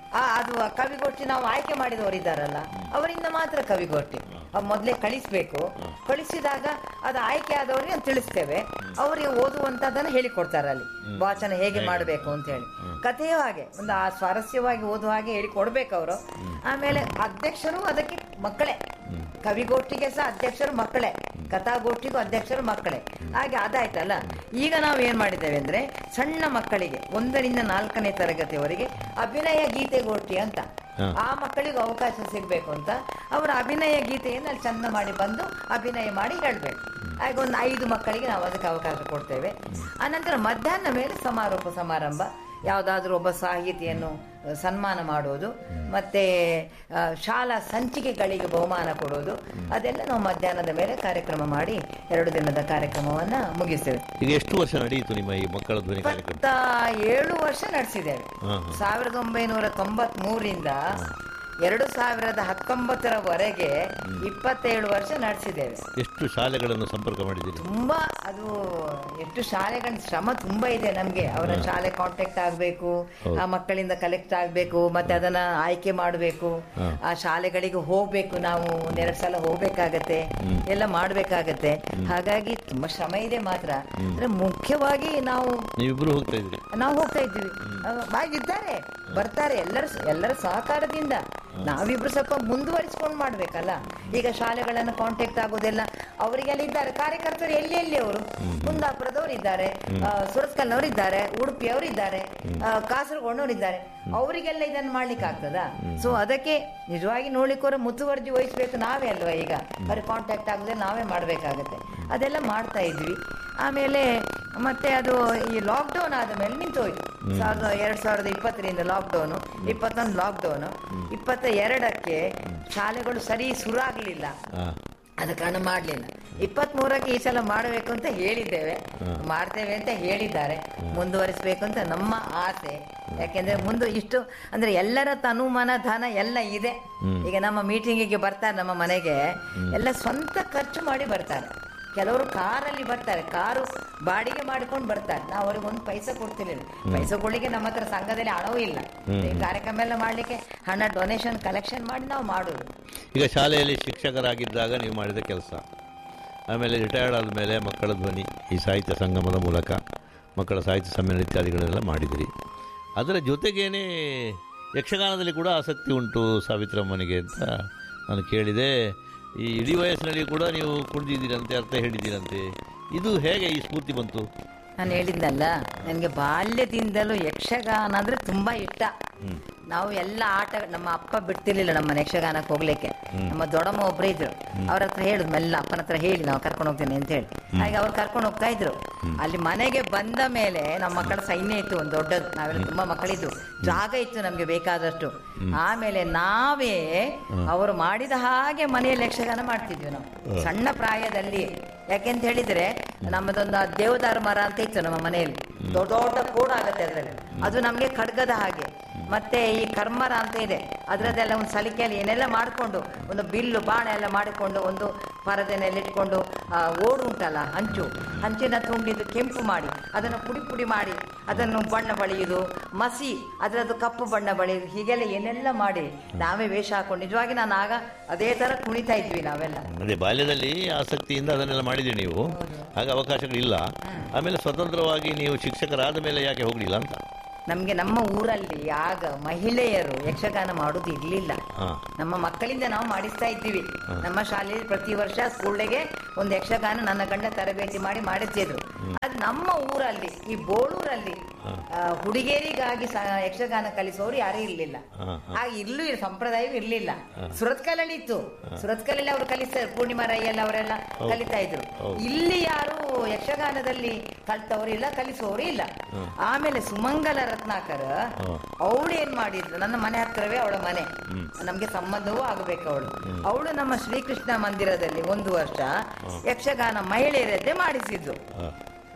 ಆ ಅದು ಆ ಕವಿಗೋಷ್ಠಿ ನಾವು ಆಯ್ಕೆ ಮಾಡಿದವರು ಇದ್ದಾರಲ್ಲ ಅವರಿಂದ ಮಾತ್ರ ಕವಿಗೋಷ್ಠಿ ಅವ್ ಮೊದಲೇ ಕಳಿಸ್ಬೇಕು ಕಳಿಸಿದಾಗ ಅದು ಆಯ್ಕೆ ಆದವರಿಗೆ ನಾವು ತಿಳಿಸ್ತೇವೆ ಅವರಿಗೆ ಓದುವಂತದನ್ನ ಹೇಳಿಕೊಡ್ತಾರೆ ಅಲ್ಲಿ ವಾಚನ ಹೇಗೆ ಮಾಡಬೇಕು ಅಂತ ಹೇಳಿ ಕಥೆಯೂ ಹಾಗೆ ಒಂದು ಆ ಸ್ವಾರಸ್ಯವಾಗಿ ಓದುವ ಹಾಗೆ ಹೇಳಿ ಕೊಡ್ಬೇಕು ಅವರು ಆಮೇಲೆ ಅಧ್ಯಕ್ಷರು ಅದಕ್ಕೆ ಮಕ್ಕಳೇ ಕವಿಗೋಷ್ಠಿಗೆ ಸಹ ಅಧ್ಯಕ್ಷರು ಮಕ್ಕಳೇ ಕಥಾಗೋಷ್ಠಿಗೂ ಅಧ್ಯಕ್ಷರು ಮಕ್ಕಳೇ ಹಾಗೆ ಅದಾಯ್ತಲ್ಲ ಈಗ ನಾವು ಏನ್ ಮಾಡಿದ್ದೇವೆ ಅಂದ್ರೆ ಸಣ್ಣ ಮಕ್ಕಳಿಗೆ ಒಂದರಿಂದ ನಾಲ್ಕನೇ ತರಗತಿಯವರೆಗೆ ಅಭಿನಯ ಗೀತೆಗೋಷ್ಠಿ ಅಂತ ಹ. ಆ ಮಕ್ಕಳಿಗೆ ಅವಕಾಶ ಸಿಗ್ಬೇಕು ಅಂತ ಅವರ ಅಭಿನಯ ಗೀತೆಯನ್ನು ಅಲ್ಲಿ ಚಂದ ಮಾಡಿ ಬಂದು ಅಭಿನಯ ಮಾಡಿ ಹೇಳ್ಬೇಕು ಹಾಗೆ ಒಂದು ಐದು ಮಕ್ಕಳಿಗೆ ನಾವು ಅದಕ್ಕೆ ಅವಕಾಶ ಕೊಡ್ತೇವೆ ಆನಂತರ ಮಧ್ಯಾಹ್ನ ಮೇಲೆ ಸಮಾರೋಪ ಸಮಾರಂಭ ಯಾವುದಾದ್ರೂ ಒಬ್ಬ ಸಾಹಿತಿಯನ್ನು ಅಹ್, ಸನ್ಮಾನ ಮಾಡೋದು ಮತ್ತೆ ಆ, ಶಾಲಾ ಸಂಚಿಕೆಗಳಿಗೆ ಬಹುಮಾನ ಕೊಡೋದು ಅದೆಲ್ಲ ನಾವು ಮಧ್ಯಾಹ್ನದ ಮೇಲೆ ಕಾರ್ಯಕ್ರಮ ಮಾಡಿ ಎರಡು ದಿನದ ಕಾರ್ಯಕ್ರಮವನ್ನ ಮುಗಿಸ್ತೇವೆ ಈಗ ಎಷ್ಟು ವರ್ಷ ನಡೆಯಿತು ನಿಮ್ಮ ಈ ಮಕ್ಕಳ ಧ್ವನಿ ಕಾರ್ಯಕ್ರಮ ಇಪ್ಪತ್ತ ಏಳು ವರ್ಷ ನಡೆಸಿದ್ದೇವೆ ಹಾ, ಹಾ. ಸಾವಿರದ ಒಂಬೈನೂರ ತೊಂಬತ್ ಮೂರಿಂದ ಎರಡು ಸಾವಿರದ ಹತ್ತೊಂಬತ್ತರವರೆಗೆ ಇಪ್ಪತ್ತೇಳು ವರ್ಷ ನಡೆಸಿದ್ದೇವೆ ಎಷ್ಟು ಶಾಲೆಗಳನ್ನು ಸಂಪರ್ಕ ಮಾಡಿದ್ದೀರಿ ತುಂಬಾ ಅದು ಎಷ್ಟು ಶಾಲೆಗಳ ಶ್ರಮ ತುಂಬಾ ಇದೆ ನಮ್ಗೆ ಅವರ ಶಾಲೆ ಕಾಂಟ್ಯಾಕ್ಟ್ ಆಗ್ಬೇಕು ಆ ಮಕ್ಕಳಿಂದ ಕಲೆಕ್ಟ್ ಆಗ್ಬೇಕು ಮತ್ತೆ ಅದನ್ನ ಆಯ್ಕೆ ಮಾಡಬೇಕು ಆ ಶಾಲೆಗಳಿಗೆ ಹೋಗ್ಬೇಕು ನಾವು ಒಂದೆರಡು ಸಲ ಹೋಗ್ಬೇಕಾಗತ್ತೆ ಎಲ್ಲ ಮಾಡ್ಬೇಕಾಗತ್ತೆ ಹಾಗಾಗಿ ತುಂಬಾ ಶ್ರಮ ಇದೆ ಮಾತ್ರ ಅಂದ್ರೆ ಮುಖ್ಯವಾಗಿ ನಾವು ನೀವಿಬ್ರು ಹೋಗ್ತಾ ಇದ್ರಿ ನಾವು ಹೋಗ್ತಾ ಇದ್ದೀವಿ ಇದ್ದಾರೆ ಬರ್ತಾರೆ ಎಲ್ಲರ ಎಲ್ಲರ ಸಹಕಾರದಿಂದ ನಾವಿಬ್ರು ಸ್ವಲ್ಪ ಮುಂದುವರಿಸ್ಕೊಂಡು ಮಾಡ್ಬೇಕಲ್ಲ ಈಗ ಶಾಲೆಗಳನ್ನು ಕಾಂಟ್ಯಾಕ್ಟ್ ಆಗೋದೆಲ್ಲ ಅವರಿಗೆಲ್ಲ ಇದ್ದಾರೆ ಕಾರ್ಯಕರ್ತರು ಎಲ್ಲಿ ಎಲ್ಲಿ ಅವರು ಕುಂದಾಪುರದವರು ಇದ್ದಾರೆ ಆ, ಸುರತ್ಕಲ್ನವರು ಇದ್ದಾರೆ ಉಡುಪಿಯವರು ಇದ್ದಾರೆ ಆ, ಕಾಸರಗೋಡ್ನವರು ಇದ್ದಾರೆ ಅವರಿಗೆಲ್ಲ ಇದನ್ನು ಮಾಡ್ಲಿಕ್ಕೆ ಆಗ್ತದಾ ಸೊ ಅದಕ್ಕೆ ನಿಜವಾಗಿ ನೋಡ್ಲಿಕ್ಕೆ ಮುತುವರ್ಜಿ ವಹಿಸ್ಬೇಕು ನಾವೇ ಅಲ್ವಾ ಈಗ ಅವ್ರಿಗೆ ಕಾಂಟ್ಯಾಕ್ಟ್ ಆಗದೆ ನಾವೇ ಮಾಡ್ಬೇಕಾಗತ್ತೆ ಅದೆಲ್ಲ ಮಾಡ್ತಾ ಇದ್ವಿ ಆಮೇಲೆ ಮತ್ತೆ ಅದು ಈ ಲಾಕ್ಡೌನ್ ಆದ ಮೇಲೆ ನಿಂತೋಯ್ತು ಸಾವಿರದ ಎರಡ್ ಸಾವಿರದ ಇಪ್ಪತ್ತರಿಂದ ಲಾಕ್ಡೌನ್ ಇಪ್ಪತ್ತೊಂದು ಲಾಕ್ಡೌನ್ ಇಪ್ಪತ್ತ ಎರಡಕ್ಕೆ ಶಾಲೆಗಳು ಸರಿ ಶುರುವಾಗ್ಲಿಲ್ಲ ಹಾ ಆದ ಕಾರಣ ಮಾಡ್ಲಿಲ್ಲ ಇಪ್ಪತ್ತ್ ಮೂರಕ್ಕೆ ಈ ಸಲ ಮಾಡಬೇಕು ಅಂತ ಹೇಳಿದ್ದೇವೆ ಮಾಡ್ತೇವೆ ಅಂತ ಹೇಳಿದ್ದಾರೆ ಮುಂದುವರಿಸಬೇಕು ಅಂತ ನಮ್ಮ ಆಸೆ ಯಾಕೆಂದ್ರೆ ಮುಂದೆ ಇಷ್ಟು ಅಂದ್ರೆ ಎಲ್ಲರ ತನು ಮನ ಧನ ಎಲ್ಲ ಇದೆ ಈಗ ನಮ್ಮ ಮೀಟಿಂಗಿಗೆ ಬರ್ತಾರೆ ನಮ್ಮ ಮನೆಗೆ ಎಲ್ಲ ಸ್ವಂತ ಖರ್ಚು ಮಾಡಿ ಬರ್ತಾರೆ ಕೆಲವರು ಕಾರಲ್ಲಿ ಬರ್ತಾರೆ ಕಾರು ಬಾಡಿಗೆ ಮಾಡ್ಕೊಂಡು ಬರ್ತಾರೆ ನಾವು ಅವ್ರಿಗೆ ಒಂದು ಪೈಸೆ ಕೊಡ್ತಿರ್ಲಿಲ್ಲ ಪೈಸೆ ಕೊಡ್ಲಿಕ್ಕೆ ನಮ್ಮ ಹತ್ರ ಸಂಘದಲ್ಲಿ ಹಣವೂ ಇಲ್ಲ ಈ ಕಾರ್ಯಕ್ರಮ ಎಲ್ಲ ಮಾಡ್ಲಿಕ್ಕೆ ಹಣ ಡೊನೇಷನ್ ಕಲೆಕ್ಷನ್ ಮಾಡಿ ನಾವು ಮಾಡೋದು ಈಗ ಶಾಲೆಯಲ್ಲಿ ಶಿಕ್ಷಕರಾಗಿದ್ದಾಗ ನೀವು ಮಾಡಿದ ಕೆಲಸ ಆಮೇಲೆ ರಿಟೈರ್ಡ್ ಆದಮೇಲೆ ಮಕ್ಕಳ ಧ್ವನಿ ಈ ಸಾಹಿತ್ಯ ಸಂಗಮದ ಮೂಲಕ ಮಕ್ಕಳ ಸಾಹಿತ್ಯ ಸಮ್ಮೇಳನ ಇತ್ಯಾದಿಗಳೆಲ್ಲ ಮಾಡಿದಿರಿ ಅದರ ಜೊತೆಗೇನೆ ಯಕ್ಷಗಾನದಲ್ಲಿ ಕೂಡ ಆಸಕ್ತಿ ಉಂಟು ಸಾವಿತ್ರಮ್ಮನಿಗೆ ಅಂತ ನಾನು ಕೇಳಿದೆ ಈ ಇಡೀ ವಯಸ್ಸಿನಲ್ಲಿ ಕೂಡ ನೀವು ಕುಣಿದಿದ್ದೀರಂತೆ ಅರ್ಥ ಹೇಳಿದ್ದೀರಂತೆ ಇದು ಹೇಗೆ ಈ ಸ್ಫೂರ್ತಿ ಬಂತು ನಾನು ಹೇಳಿದ್ನಲ್ಲ ನನಗೆ ಬಾಲ್ಯದಿಂದಲೂ ಯಕ್ಷಗಾನ ಅಂದ್ರೆ ತುಂಬಾ ಇಷ್ಟ ನಾವು ಎಲ್ಲ ಆಟ ನಮ್ಮ ಅಪ್ಪ ಬಿಡ್ತಿರ್ಲಿಲ್ಲ ನಮ್ಮನ್ನ ಯಕ್ಷಗಾನಕ್ಕೆ ಹೋಗ್ಲಿಕ್ಕೆ ನಮ್ಮ ದೊಡ್ಡಮ್ಮ ಒಬ್ರು ಇದ್ರು ಅವ್ರ ಹತ್ರ ಹೇಳಿದ್ ಮೆಲ್ಲ ಅಪ್ಪನ ಹತ್ರ ಹೇಳಿ ನಾವು ಕರ್ಕೊಂಡು ಹೋಗ್ತೇನೆ ಅಂತ ಹೇಳಿ ಹಾಗೆ ಅವ್ರು ಕರ್ಕೊಂಡು ಹೋಗ್ತಾ ಇದ್ರು ಅಲ್ಲಿ ಮನೆಗೆ ಬಂದ ಮೇಲೆ ನಮ್ಮ ಮಕ್ಕಳ ಸೈನ್ಯ ಇತ್ತು ಒಂದು ದೊಡ್ಡದು ನಾವೆಲ್ಲ ತುಂಬಾ ಮಕ್ಕಳಿದ್ದು ಜಾಗ ಇತ್ತು ನಮ್ಗೆ ಬೇಕಾದಷ್ಟು ಆಮೇಲೆ ನಾವೇ ಅವರು ಮಾಡಿದ ಹಾಗೆ ಮನೆಯಲ್ಲಿ ಯಕ್ಷಗಾನ ಮಾಡ್ತಿದ್ವಿ ನಾವು ಸಣ್ಣ ಪ್ರಾಯದಲ್ಲಿ ಯಾಕೆಂತ ಹೇಳಿದ್ರೆ ನಮ್ಮದೊಂದು ಆ ದೇವದಾರು ಮರ ಅಂತ ಇತ್ತು ನಮ್ಮ ಮನೆಯಲ್ಲಿ ದೊಡ್ಡ ದೊಡ್ಡ ಕೂಡ ಆಗತ್ತೆ ಅದ್ರಲ್ಲಿ ಅದು ನಮ್ಗೆ ಖಡ್ಗದ ಹಾಗೆ ಮತ್ತೆ ಈ ಕರ್ಮರ ಅಂತ ಇದೆ ಅದರದ್ದೆಲ್ಲ ಒಂದು ಸಲಿಕೆಯಲ್ಲಿ ಏನೆಲ್ಲ ಮಾಡಿಕೊಂಡು ಒಂದು ಬಿಲ್ಲು ಬಾಣ ಎಲ್ಲ ಮಾಡಿಕೊಂಡು ಒಂದು ಪರದೆನೆಲ್ಲ ಇಟ್ಕೊಂಡು ಆ, ಓಡು ಉಂಟಲ್ಲ ಹಂಚು ಹಂಚಿನ ತುಂಡಿದ್ದು ಕೆಂಪು ಮಾಡಿ ಅದನ್ನು ಪುಡಿ ಪುಡಿ ಮಾಡಿ ಅದನ್ನು ಬಣ್ಣ ಬಳಿಯುವುದು ಮಸಿ ಅದರದ್ದು ಕಪ್ಪು ಬಣ್ಣ ಬಳಿಯುವುದು ಹೀಗೆಲ್ಲ ಏನೆಲ್ಲ ಮಾಡಿ ನಾವೇ ವೇಷ ಹಾಕೊಂಡು ನಿಜವಾಗಿ ನಾನು ಆಗ ಅದೇ ತರ ಕುಣಿತಾ ಇದ್ವಿ ನಾವೆಲ್ಲ ಅದೇ ಬಾಲ್ಯದಲ್ಲಿ ಆಸಕ್ತಿಯಿಂದ ಅದನ್ನೆಲ್ಲ ಮಾಡಿದ್ದೀರಿ ನೀವು ಹಾಗೆ ಅವಕಾಶಗಳಿಲ್ಲ ಆಮೇಲೆ ಸ್ವತಂತ್ರವಾಗಿ ನೀವು ಶಿಕ್ಷಕರಾದ ಮೇಲೆ ಯಾಕೆ ಹೋಗಲಿಲ್ಲ ಅಂತ ನಮ್ಗೆ ನಮ್ಮ ಊರಲ್ಲಿ ಆಗ ಮಹಿಳೆಯರು ಯಕ್ಷಗಾನ ಮಾಡುದು ಇರ್ಲಿಲ್ಲ ಹಾಂ ನಮ್ಮ ಮಕ್ಕಳಿಂದ ನಾವು ಮಾಡಿಸ್ತಾ ಇದ್ದೀವಿ ನಮ್ಮ ಶಾಲೆಯಲ್ಲಿ ಪ್ರತಿ ವರ್ಷ ಸ್ಕೂಲ್ಗೆ ಒಂದು ಯಕ್ಷಗಾನ ನನ್ನ ಗಂಡ ತರಬೇತಿ ಮಾಡಿ ಮಾಡಿಸ್ತಿದ್ರು ಅದು ನಮ್ಮ ಊರಲ್ಲಿ ಈ ಬೋಳೂರಲ್ಲಿ ಆ, ಹುಡುಗಿಯರಿಗಾಗಿ ಸ- ಯಕ್ಷಗಾನ ಕಲಿಸೋರು ಯಾರೂ ಇರ್ಲಿಲ್ಲ ಹಾಂ ಆಗ ಇಲ್ಲೂ ಇರ್- ಸಂಪ್ರದಾಯವೂ ಇರ್ಲಿಲ್ಲ ಸುರತ್ಕಲಲ್ಲಿ ಇತ್ತು ಸುರತ್ಕಲಲ್ಲಿ ಅವರು ಕಲಿಸ್ತಾರೆ ಪೂರ್ಣಿಮಾ ರೈ ಎಲ್ಲ ಅವರೆಲ್ಲ ಕಲಿತಾ ಇದ್ರು ಇಲ್ಲಿ ಯಾರು ಯಕ್ಷಗಾನದಲ್ಲಿ ಕಲ್ತವರು ಇಲ್ಲ ಕಲಿಸುವವರು ಇಲ್ಲ ಆಮೇಲೆ ಸುಮಂಗಲ ರತ್ನಾಕರ್ ಅವಳು ಏನ್ ಮಾಡಿದ್ಲು ನನ್ನ ಮನೆ ಹತ್ರವೇ ಅವಳ ಮನೆ ನಮ್ಗೆ ಸಂಬಂಧವೂ ಆಗಬೇಕು ಅವಳು ಅವಳು ನಮ್ಮ ಶ್ರೀಕೃಷ್ಣ ಮಂದಿರದಲ್ಲಿ ಒಂದು ವರ್ಷ ಯಕ್ಷಗಾನ ಮಹಿಳೆಯರದ್ದೇ ಮಾಡಿಸಿದ್ದು ಹಾಂ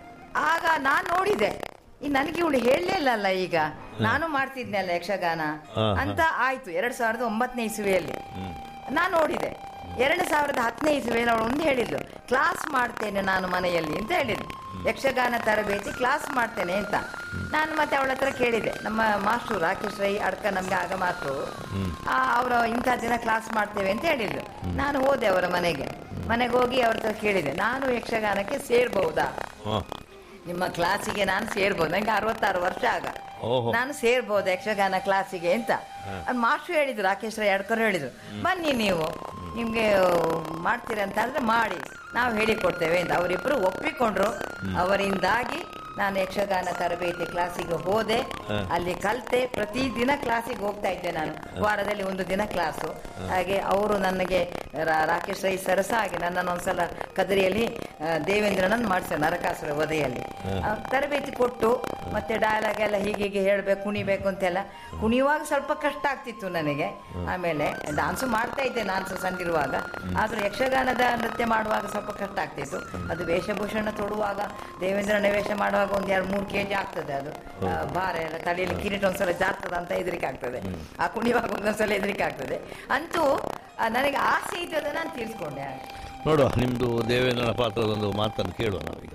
ಆಗ ನಾನ್ ನೋಡಿದೆ ಈ ನನಗೆ ಇವಳು ಹೇಳಲಿಲ್ಲಲ್ಲ ಈಗ ನಾನು ಮಾಡ್ತಿದ್ನಲ್ಲ ಯಕ್ಷಗಾನ ಹಾ, ಹಾ. ಅಂತ ಆಯ್ತು ಎರಡ್ ಸಾವಿರದ ಒಂಬತ್ತನೇ ಇಸುವೆಯಲ್ಲಿ ನಾನ್ ನೋಡಿದೆ ಎರಡು ಸಾವಿರದ ಹತ್ತನೇ ಇಸ್ವಿಯಲ್ಲಿ ಅವಳು ಒಂದು ಹೇಳಿದ್ಲು ಕ್ಲಾಸ್ ಮಾಡ್ತೇನೆ ನಾನು ಮನೆಯಲ್ಲಿ ಅಂತ ಹೇಳಿದ್ಲು ಯಕ್ಷಗಾನ ತರಬೇತಿ ಕ್ಲಾಸ್ ಮಾಡ್ತೇನೆ ಅಂತ ನಾನು ಮತ್ತೆ ಅವಳ ಹತ್ರ ಕೇಳಿದೆ ನಮ್ಮ ಮಾಸ್ಟ್ರು ರಾಕೇಶ್ ರೈ ಅಡ್ಕ ನಮ್ಗೆ ಆಗ ಮಾಸ್ಟ್ರು ಅವರು ಇಂಥ ದಿನ ಕ್ಲಾಸ್ ಮಾಡ್ತೇವೆ ಅಂತ ಹೇಳಿದ್ರು ನಾನು ಹೋದೆ ಅವರ ಮನೆಗೆ ಮನೆಗೆ ಹೋಗಿ ಅವ್ರ ಹತ್ರ ಕೇಳಿದೆ ನಾನು ಯಕ್ಷಗಾನಕ್ಕೆ ಸೇರ್ಬಹುದಾ ಹಾಂ ನಿಮ್ಮ ಕ್ಲಾಸಿಗೆ ನಾನು ಸೇರ್ಬೋದು ನಂಗೆ ಅರವತ್ತಾರು ವರ್ಷ ಆಗ ಓಹೋ. ನಾನು ಸೇರ್ಬೋದು ಯಕ್ಷಗಾನ ಕ್ಲಾಸಿಗೆ ಅಂತ ಅದು ಮಾಸ್ಟ್ರು ಹೇಳಿದ್ರು ರಾಕೇಶ್ ರೈ ಅಡ್ಕರ್ ಹೇಳಿದ್ರು ಬನ್ನಿ ನೀವು ನಿಮ್ಗೆ ಮಾಡ್ತೀರಂತ ಅಂದ್ರೆ ಮಾಡಿ ನಾವು ಹೇಳಿಕೊಡ್ತೇವೆ ಅಂತ ಅವರಿಬ್ರು ಒಪ್ಪಿಕೊಂಡ್ರು ಅವರಿಂದಾಗಿ ನಾನು ಯಕ್ಷಗಾನ ತರಬೇತಿ ಕ್ಲಾಸಿಗೆ ಹೋದೆ ಅಲ್ಲಿ ಕಲ್ತೆ ಪ್ರತಿದಿನ ಕ್ಲಾಸಿಗೆ ಹೋಗ್ತಾ ಇದ್ದೆ ನಾನು ವಾರದಲ್ಲಿ ಒಂದು ದಿನ ಕ್ಲಾಸು ಹಾಗೆ ಅವರು ನನಗೆ ರಾ- ರಾಕೇಶ್ ರೈ ಸರಸ ಹಾಗೆ ನನ್ನನ್ನು ಒಂದ್ಸಲ ಕದರಿಯಲ್ಲಿ ಆ, ದೇವೇಂದ್ರನನ್ನು ಮಾಡಿಸ್ತಾರೆ ನರಕಾಸುರ ವಧೆಯಲ್ಲಿ ಆ, ತರಬೇತಿ ಕೊಟ್ಟು ಮತ್ತೆ ಡಯಲಾಗ್ ಎಲ್ಲ ಹೀಗೆ ಹೀಗೆ ಹೇಳ್ಬೇಕು ಕುಣಿಬೇಕು ಅಂತೆಲ್ಲ ಕುಣಿಯುವಾಗ ಸ್ವಲ್ಪ ಕಷ್ಟ ಆಗ್ತಿತ್ತು ನನಗೆ ಆಮೇಲೆ ಡಾನ್ಸು ಮಾಡ್ತಾ ಇದ್ದೆ ನಾನು ಸಣ್ಣಿರುವಾಗ ಆದ್ರೂ ಯಕ್ಷಗಾನದ ನೃತ್ಯ ಮಾಡುವಾಗ ಸ್ವಲ್ಪ ಕಷ್ಟ ಆಗ್ತಿತ್ತು ಅದು ವೇಷಭೂಷಣ ತೊಡುವಾಗ ದೇವೇಂದ್ರನ ವೇಷ ಮಾಡುವಾಗ ಒಂದ್ ಎರಡು ಮೂರು ಕೆ ಜಿ ಆಗ್ತದೆ ಅದು ಆ, ಭಾರ ಎಲ್ಲ ತಲೆಯಲ್ಲಿ ಕಿರೀಟ ಒಂದ್ಸಲ ಜಾರ್ತದ ಅಂತ ಹೆದರಿಕೆ ಆಗ್ತದೆ ಆ ಕುಣಿಯುವಾಗ ಒಂದೊಂದ್ಸಲ ಹೆದರಿಕೆ ಆಗ್ತದೆ ಅಂತೂ ಆ, ನನಗೆ ಆಸೆ ಇತ್ತು ಅದನ್ನ ನಾನು ತೀರಿಸ್ಕೊಂಡೆ ನೋಡುವ ನಿಮ್ಮದು ದೇವೇಂದ್ರನ ಪಾತ್ರದ ಒಂದು ಮಾತನ್ನು ಕೇಳುವ ನಾವೀಗ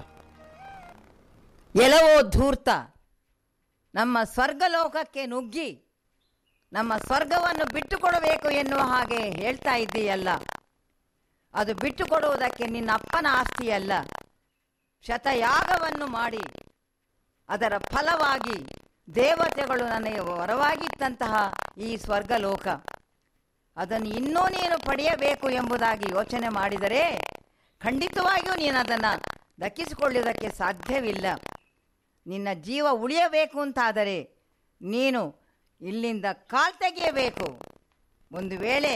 ಎಲವೋ ಧೂರ್ತ ನಮ್ಮ ಸ್ವರ್ಗಲೋಕಕ್ಕೆ ನುಗ್ಗಿ ನಮ್ಮ ಸ್ವರ್ಗವನ್ನು ಬಿಟ್ಟುಕೊಡಬೇಕು ಎನ್ನುವ ಹಾಗೆ ಹೇಳ್ತಾ ಇದ್ದೀಯಲ್ಲ ಅದು ಬಿಟ್ಟುಕೊಡುವುದಕ್ಕೆ ನಿನ್ನ ಅಪ್ಪನ ಆಸ್ತಿಯಲ್ಲ ಶತಯಾಗವನ್ನು ಮಾಡಿ ಅದರ ಫಲವಾಗಿ ದೇವತೆಗಳು ನನಗೆ ವರವಾಗಿತ್ತಂತಹ ಈ ಸ್ವರ್ಗಲೋಕ ಅದನ್ನು ಇನ್ನೂ ನೀನು ಪಡೆಯಬೇಕು ಎಂಬುದಾಗಿ ಯೋಚನೆ ಮಾಡಿದರೆ ಖಂಡಿತವಾಗಿಯೂ ನೀನು ಅದನ್ನು ದಕ್ಕಿಸಿಕೊಳ್ಳುವುದಕ್ಕೆ ಸಾಧ್ಯವಿಲ್ಲ ನಿನ್ನ ಜೀವ ಉಳಿಯಬೇಕು ಅಂತಾದರೆ ನೀನು ಇಲ್ಲಿಂದ ಕಾಲ್ ತೆಗೆಯಬೇಕು ಒಂದು ವೇಳೆ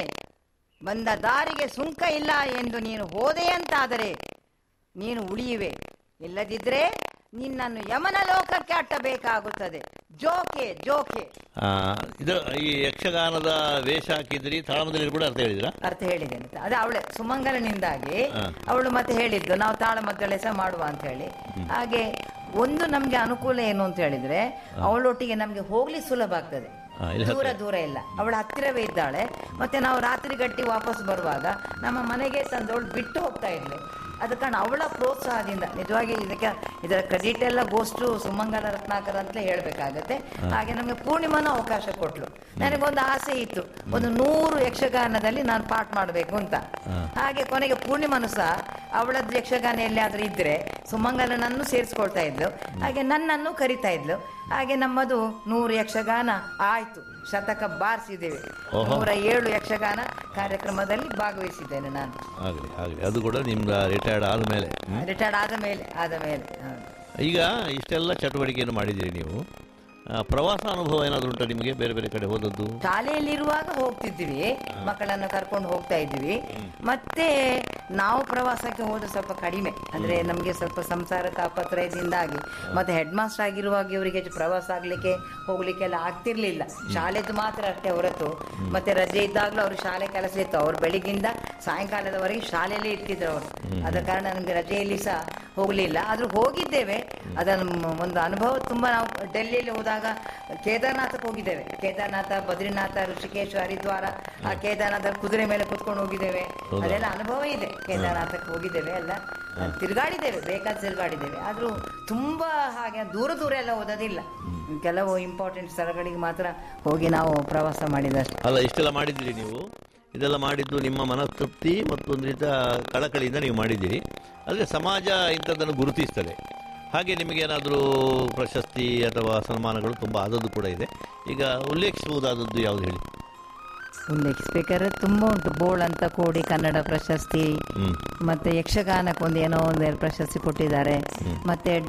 ಬಂದ ದಾರಿಗೆ ಸುಂಕ ಇಲ್ಲ ಎಂದು ನೀನು ಹೋದೆ ಅಂತಾದರೆ ನೀನು ಉಳಿಯುವೆ ಇಲ್ಲದಿದ್ದರೆ ನಿನ್ನನ್ನು ಯಮನ ಲೋಕಕ್ಕೆ ಅಟ್ಟಬೇಕಾಗುತ್ತದೆ ಜೋಕೆ ಜೋಕೆ ಆ, ಇದು ಈ ಯಕ್ಷಗಾನದ ವೇಷ ಹಾಕಿದ್ರಿ ತಾಳಮದಲ್ಲಿ ಕೂಡ ಅರ್ಥ ಹೇಳಿದ್ರಾ ಅರ್ಥ ಹೇಳಿದೆ ಅಂತ ಅದೇ ಅವಳೆ ಸುಮಂಗಲನಿಂದಾಗಿ ಹಾ. ಅವಳು ಮತ್ತೆ ಹೇಳಿದ್ದು ನಾವು ತಾಳಮದ್ದಳೆ ಸಹ ಮಾಡುವ ಅಂತ ಹೇಳಿ ಹಾಗೆ ಒಂದು ನಮ್ಗೆ ಅನುಕೂಲ ಏನು ಅಂತ ಹೇಳಿದ್ರೆ ಅವಳೊಟ್ಟಿಗೆ ನಮ್ಗೆ ಹೋಗ್ಲಿ ಸುಲಭ ಆಗ್ತದೆ ಹಾ, ಇಲ್ಲಿ ದೂರ ದೂರ ಇಲ್ಲ ಅವಳ ಹತ್ತಿರವೇ ಇದ್ದಾಳೆ ಮತ್ತೆ ನಾವು ರಾತ್ರಿ ಗಟ್ಟಿ ವಾಪಸ್ ಬರುವಾಗ ನಮ್ಮ ಮನೆಗೆ ತಂದವಳು ಬಿಟ್ಟು ಹೋಗ್ತಾ ಇದ್ಲು ಅದ ಕಾರಣ ಅವಳ ಪ್ರೋತ್ಸಾಹದಿಂದ ನಿಜವಾಗಿ ಇದಕ್ಕೆ ಇದರ ಕ್ರೆಡಿಟ್ ಎಲ್ಲ ಗೋಸ್ಟು ಸುಮಂಗಲ ರತ್ನಾಕರ್ ಅಂತಲೇ ಹೇಳ್ಬೇಕಾಗತ್ತೆ ಹಾಗೆ ನಮಗೆ ಪೂರ್ಣಿಮನ ಅವಕಾಶ ಕೊಟ್ಲು ನನಗೊಂದು ಆಸೆ ಇತ್ತು ಒಂದು ನೂರು ಯಕ್ಷಗಾನದಲ್ಲಿ ನಾನು ಪಾಠ ಮಾಡಬೇಕು ಅಂತ ಹಾಗೆ ಕೊನೆಗೆ ಪೂರ್ಣಿಮನು ಸಹ ಅವಳದ್ದು ಯಕ್ಷಗಾನ ಎಲ್ಲಿಯಾದ್ರೂ ಇದ್ರೆ ಸುಮಂಗಲನನ್ನು ಸೇರಿಸ್ಕೊಳ್ತಾ ಇದ್ಲು ಹಾಗೆ ನನ್ನನ್ನು ಕರಿತಾ ಇದ್ಲು ಹಾಗೆ ನಮ್ಮದು ನೂರು ಯಕ್ಷಗಾನ ಆಯ್ತು ಶತಕ ಬಾರಿಸಿದ್ದೇವೆ ಓಹೋ. ನೂರ ಏಳು ಯಕ್ಷಗಾನ ಕಾರ್ಯಕ್ರಮದಲ್ಲಿ ಭಾಗವಹಿಸಿದ್ದೇನೆ ನಾನು ಆಗಲಿ ಆಗಲಿ ಅದು ಕೂಡ ನಿಮ್ದು ರಿಟೈರ್ಡ್ ಆದಮೇಲೆ ರಿಟೈರ್ಡ್ ಆದ ಮೇಲೆ ಆದ ಮೇಲೆ ಹೌದು. ಈಗ ಇಷ್ಟೆಲ್ಲ ಚಟುವಟಿಕೆಯನ್ನು ಮಾಡಿದ್ದೀರಿ ನೀವು ಆ, ಪ್ರವಾಸ ಅನುಭವ ಏನಾದರೂ ಉಂಟಾ ನಿಮಗೆ ಬೇರೆ ಬೇರೆ ಕಡೆ ಹೋದದ್ದು ಶಾಲೆಯಲ್ಲಿರುವಾಗ ಹೋಗ್ತಿದ್ವಿ ಮಕ್ಕಳನ್ನು ಕರ್ಕೊಂಡು ಹೋಗ್ತಾ ಇದ್ವಿ ಮತ್ತೆ ನಾವು ಪ್ರವಾಸಕ್ಕೆ ಹೋದ ಸ್ವಲ್ಪ ಕಡಿಮೆ ಅಂದ್ರೆ ನಮಗೆ ಸ್ವಲ್ಪ ಸಂಸಾರ ತಾಪತ್ರಯದಿಂದಾಗಿ ಮತ್ತೆ ಹೆಡ್ ಮಾಸ್ಟರ್ ಆಗಿರುವಾಗ ಇವರಿಗೆ ಪ್ರವಾಸ ಆಗ್ಲಿಕ್ಕೆ ಹೋಗ್ಲಿಕ್ಕೆಲ್ಲ ಆಗ್ತಿರ್ಲಿಲ್ಲ ಶಾಲೆದು ಮಾತ್ರ ಅಷ್ಟೇ ಹೊರತು ಮತ್ತೆ ರಜೆ ಇದ್ದಾಗಲೂ ಅವ್ರು ಶಾಲೆ ಕೆಲಸ ಇತ್ತು ಅವ್ರು ಬೆಳಿಗ್ಗಿಂದ ಸಾಯಂಕಾಲದವರೆಗೆ ಶಾಲೆಯಲ್ಲೇ ಇರ್ತಿದ್ರು ಅವರು ಆದ ಕಾರಣ ನಮಗೆ ರಜೆಯಲ್ಲಿ ಸಹ ಹೋಗ್ಲಿಲ್ಲ ಆದ್ರೂ ಹೋಗಿದ್ದೇವೆ ಅದನ್ನು ಒಂದು ಅನುಭವ ತುಂಬಾ ನಾವು ಡೆಲ್ಲಿಯಲ್ಲಿ ಹೋದಾಗ ಕೇದಾರ್ನಾಥಕ್ಕೆ ಹೋಗಿದ್ದೇವೆ ಕೇದಾರ್ನಾಥ ಬದ್ರಿನಾಥ ಋಷಿಕೇಶ್ ಹರಿದ್ವಾರ ಆ ಕೇದಾರ್ನಾಥ ಕುದುರೆ ಮೇಲೆ ಕುತ್ಕೊಂಡು ಹೋಗಿದ್ದೇವೆ ಹೌದಾ? ಅದೆಲ್ಲ ಅನುಭವ ಇದೆ ಕೇದಾರ್ನಾಥಕ್ಕೆ ಹೋಗಿದ್ದೇವೆ ಎಲ್ಲ ತಿರುಗಾಡಿದ್ದೇವೆ ಬೇಕಾದ ತಿರುಗಾಡಿದ್ದೇವೆ ಆದ್ರೂ ತುಂಬಾ ಹಾಗೆ ದೂರ ದೂರ ಎಲ್ಲ ಓದೋದಿಲ್ಲ ಕೆಲವು ಇಂಪಾರ್ಟೆಂಟ್ ಸ್ಥಳಗಳಿಗೆ ಮಾತ್ರ ಹೋಗಿ ನಾವು ಪ್ರವಾಸ ಮಾಡಿದಷ್ಟೇ ಅಲ್ಲ ಇಷ್ಟೆಲ್ಲ ಮಾಡಿದ್ದೀರಿ ನೀವು ಇದೆಲ್ಲ ಮಾಡಿದ್ದು ನಿಮ್ಮ ಮನಸ್ತೃಪ್ತಿ ಮತ್ತು ಒಂದು ರೀತಿಯ ಕಳಕಳಿಯಿಂದ ನೀವು ಮಾಡಿದ್ದೀರಿ ಆದರೆ ಸಮಾಜ ಇಂಥದ್ದನ್ನು ಗುರುತಿಸ್ತದೆ ಹಾಗೆ ನಿಮಗೇನಾದರೂ ಪ್ರಶಸ್ತಿ ಅಥವಾ ಸನ್ಮಾನಗಳು ತುಂಬ ಆದದ್ದು ಕೂಡ ಇದೆ ಈಗ ಉಲ್ಲೇಖಿಸುವುದಾದದ್ದು ಯಾವುದು ಹೇಳಿ ಉಲ್ಲೇಖಿಸ್ಬೇಕಾದ್ರೆ ತುಂಬಾ ಉಂಟು ಬೋಳ್ ಅಂತ ಕೂಡಿ ಕನ್ನಡ ಪ್ರಶಸ್ತಿ ಹ್ಮ್ ಮತ್ತೆ ಯಕ್ಷಗಾನಕ್ಕೆ ಒಂದು ಏನೋ ಒಂದೆರಡು ಪ್ರಶಸ್ತಿ ಕೊಟ್ಟಿದ್ದಾರೆ ಮತ್ತೆ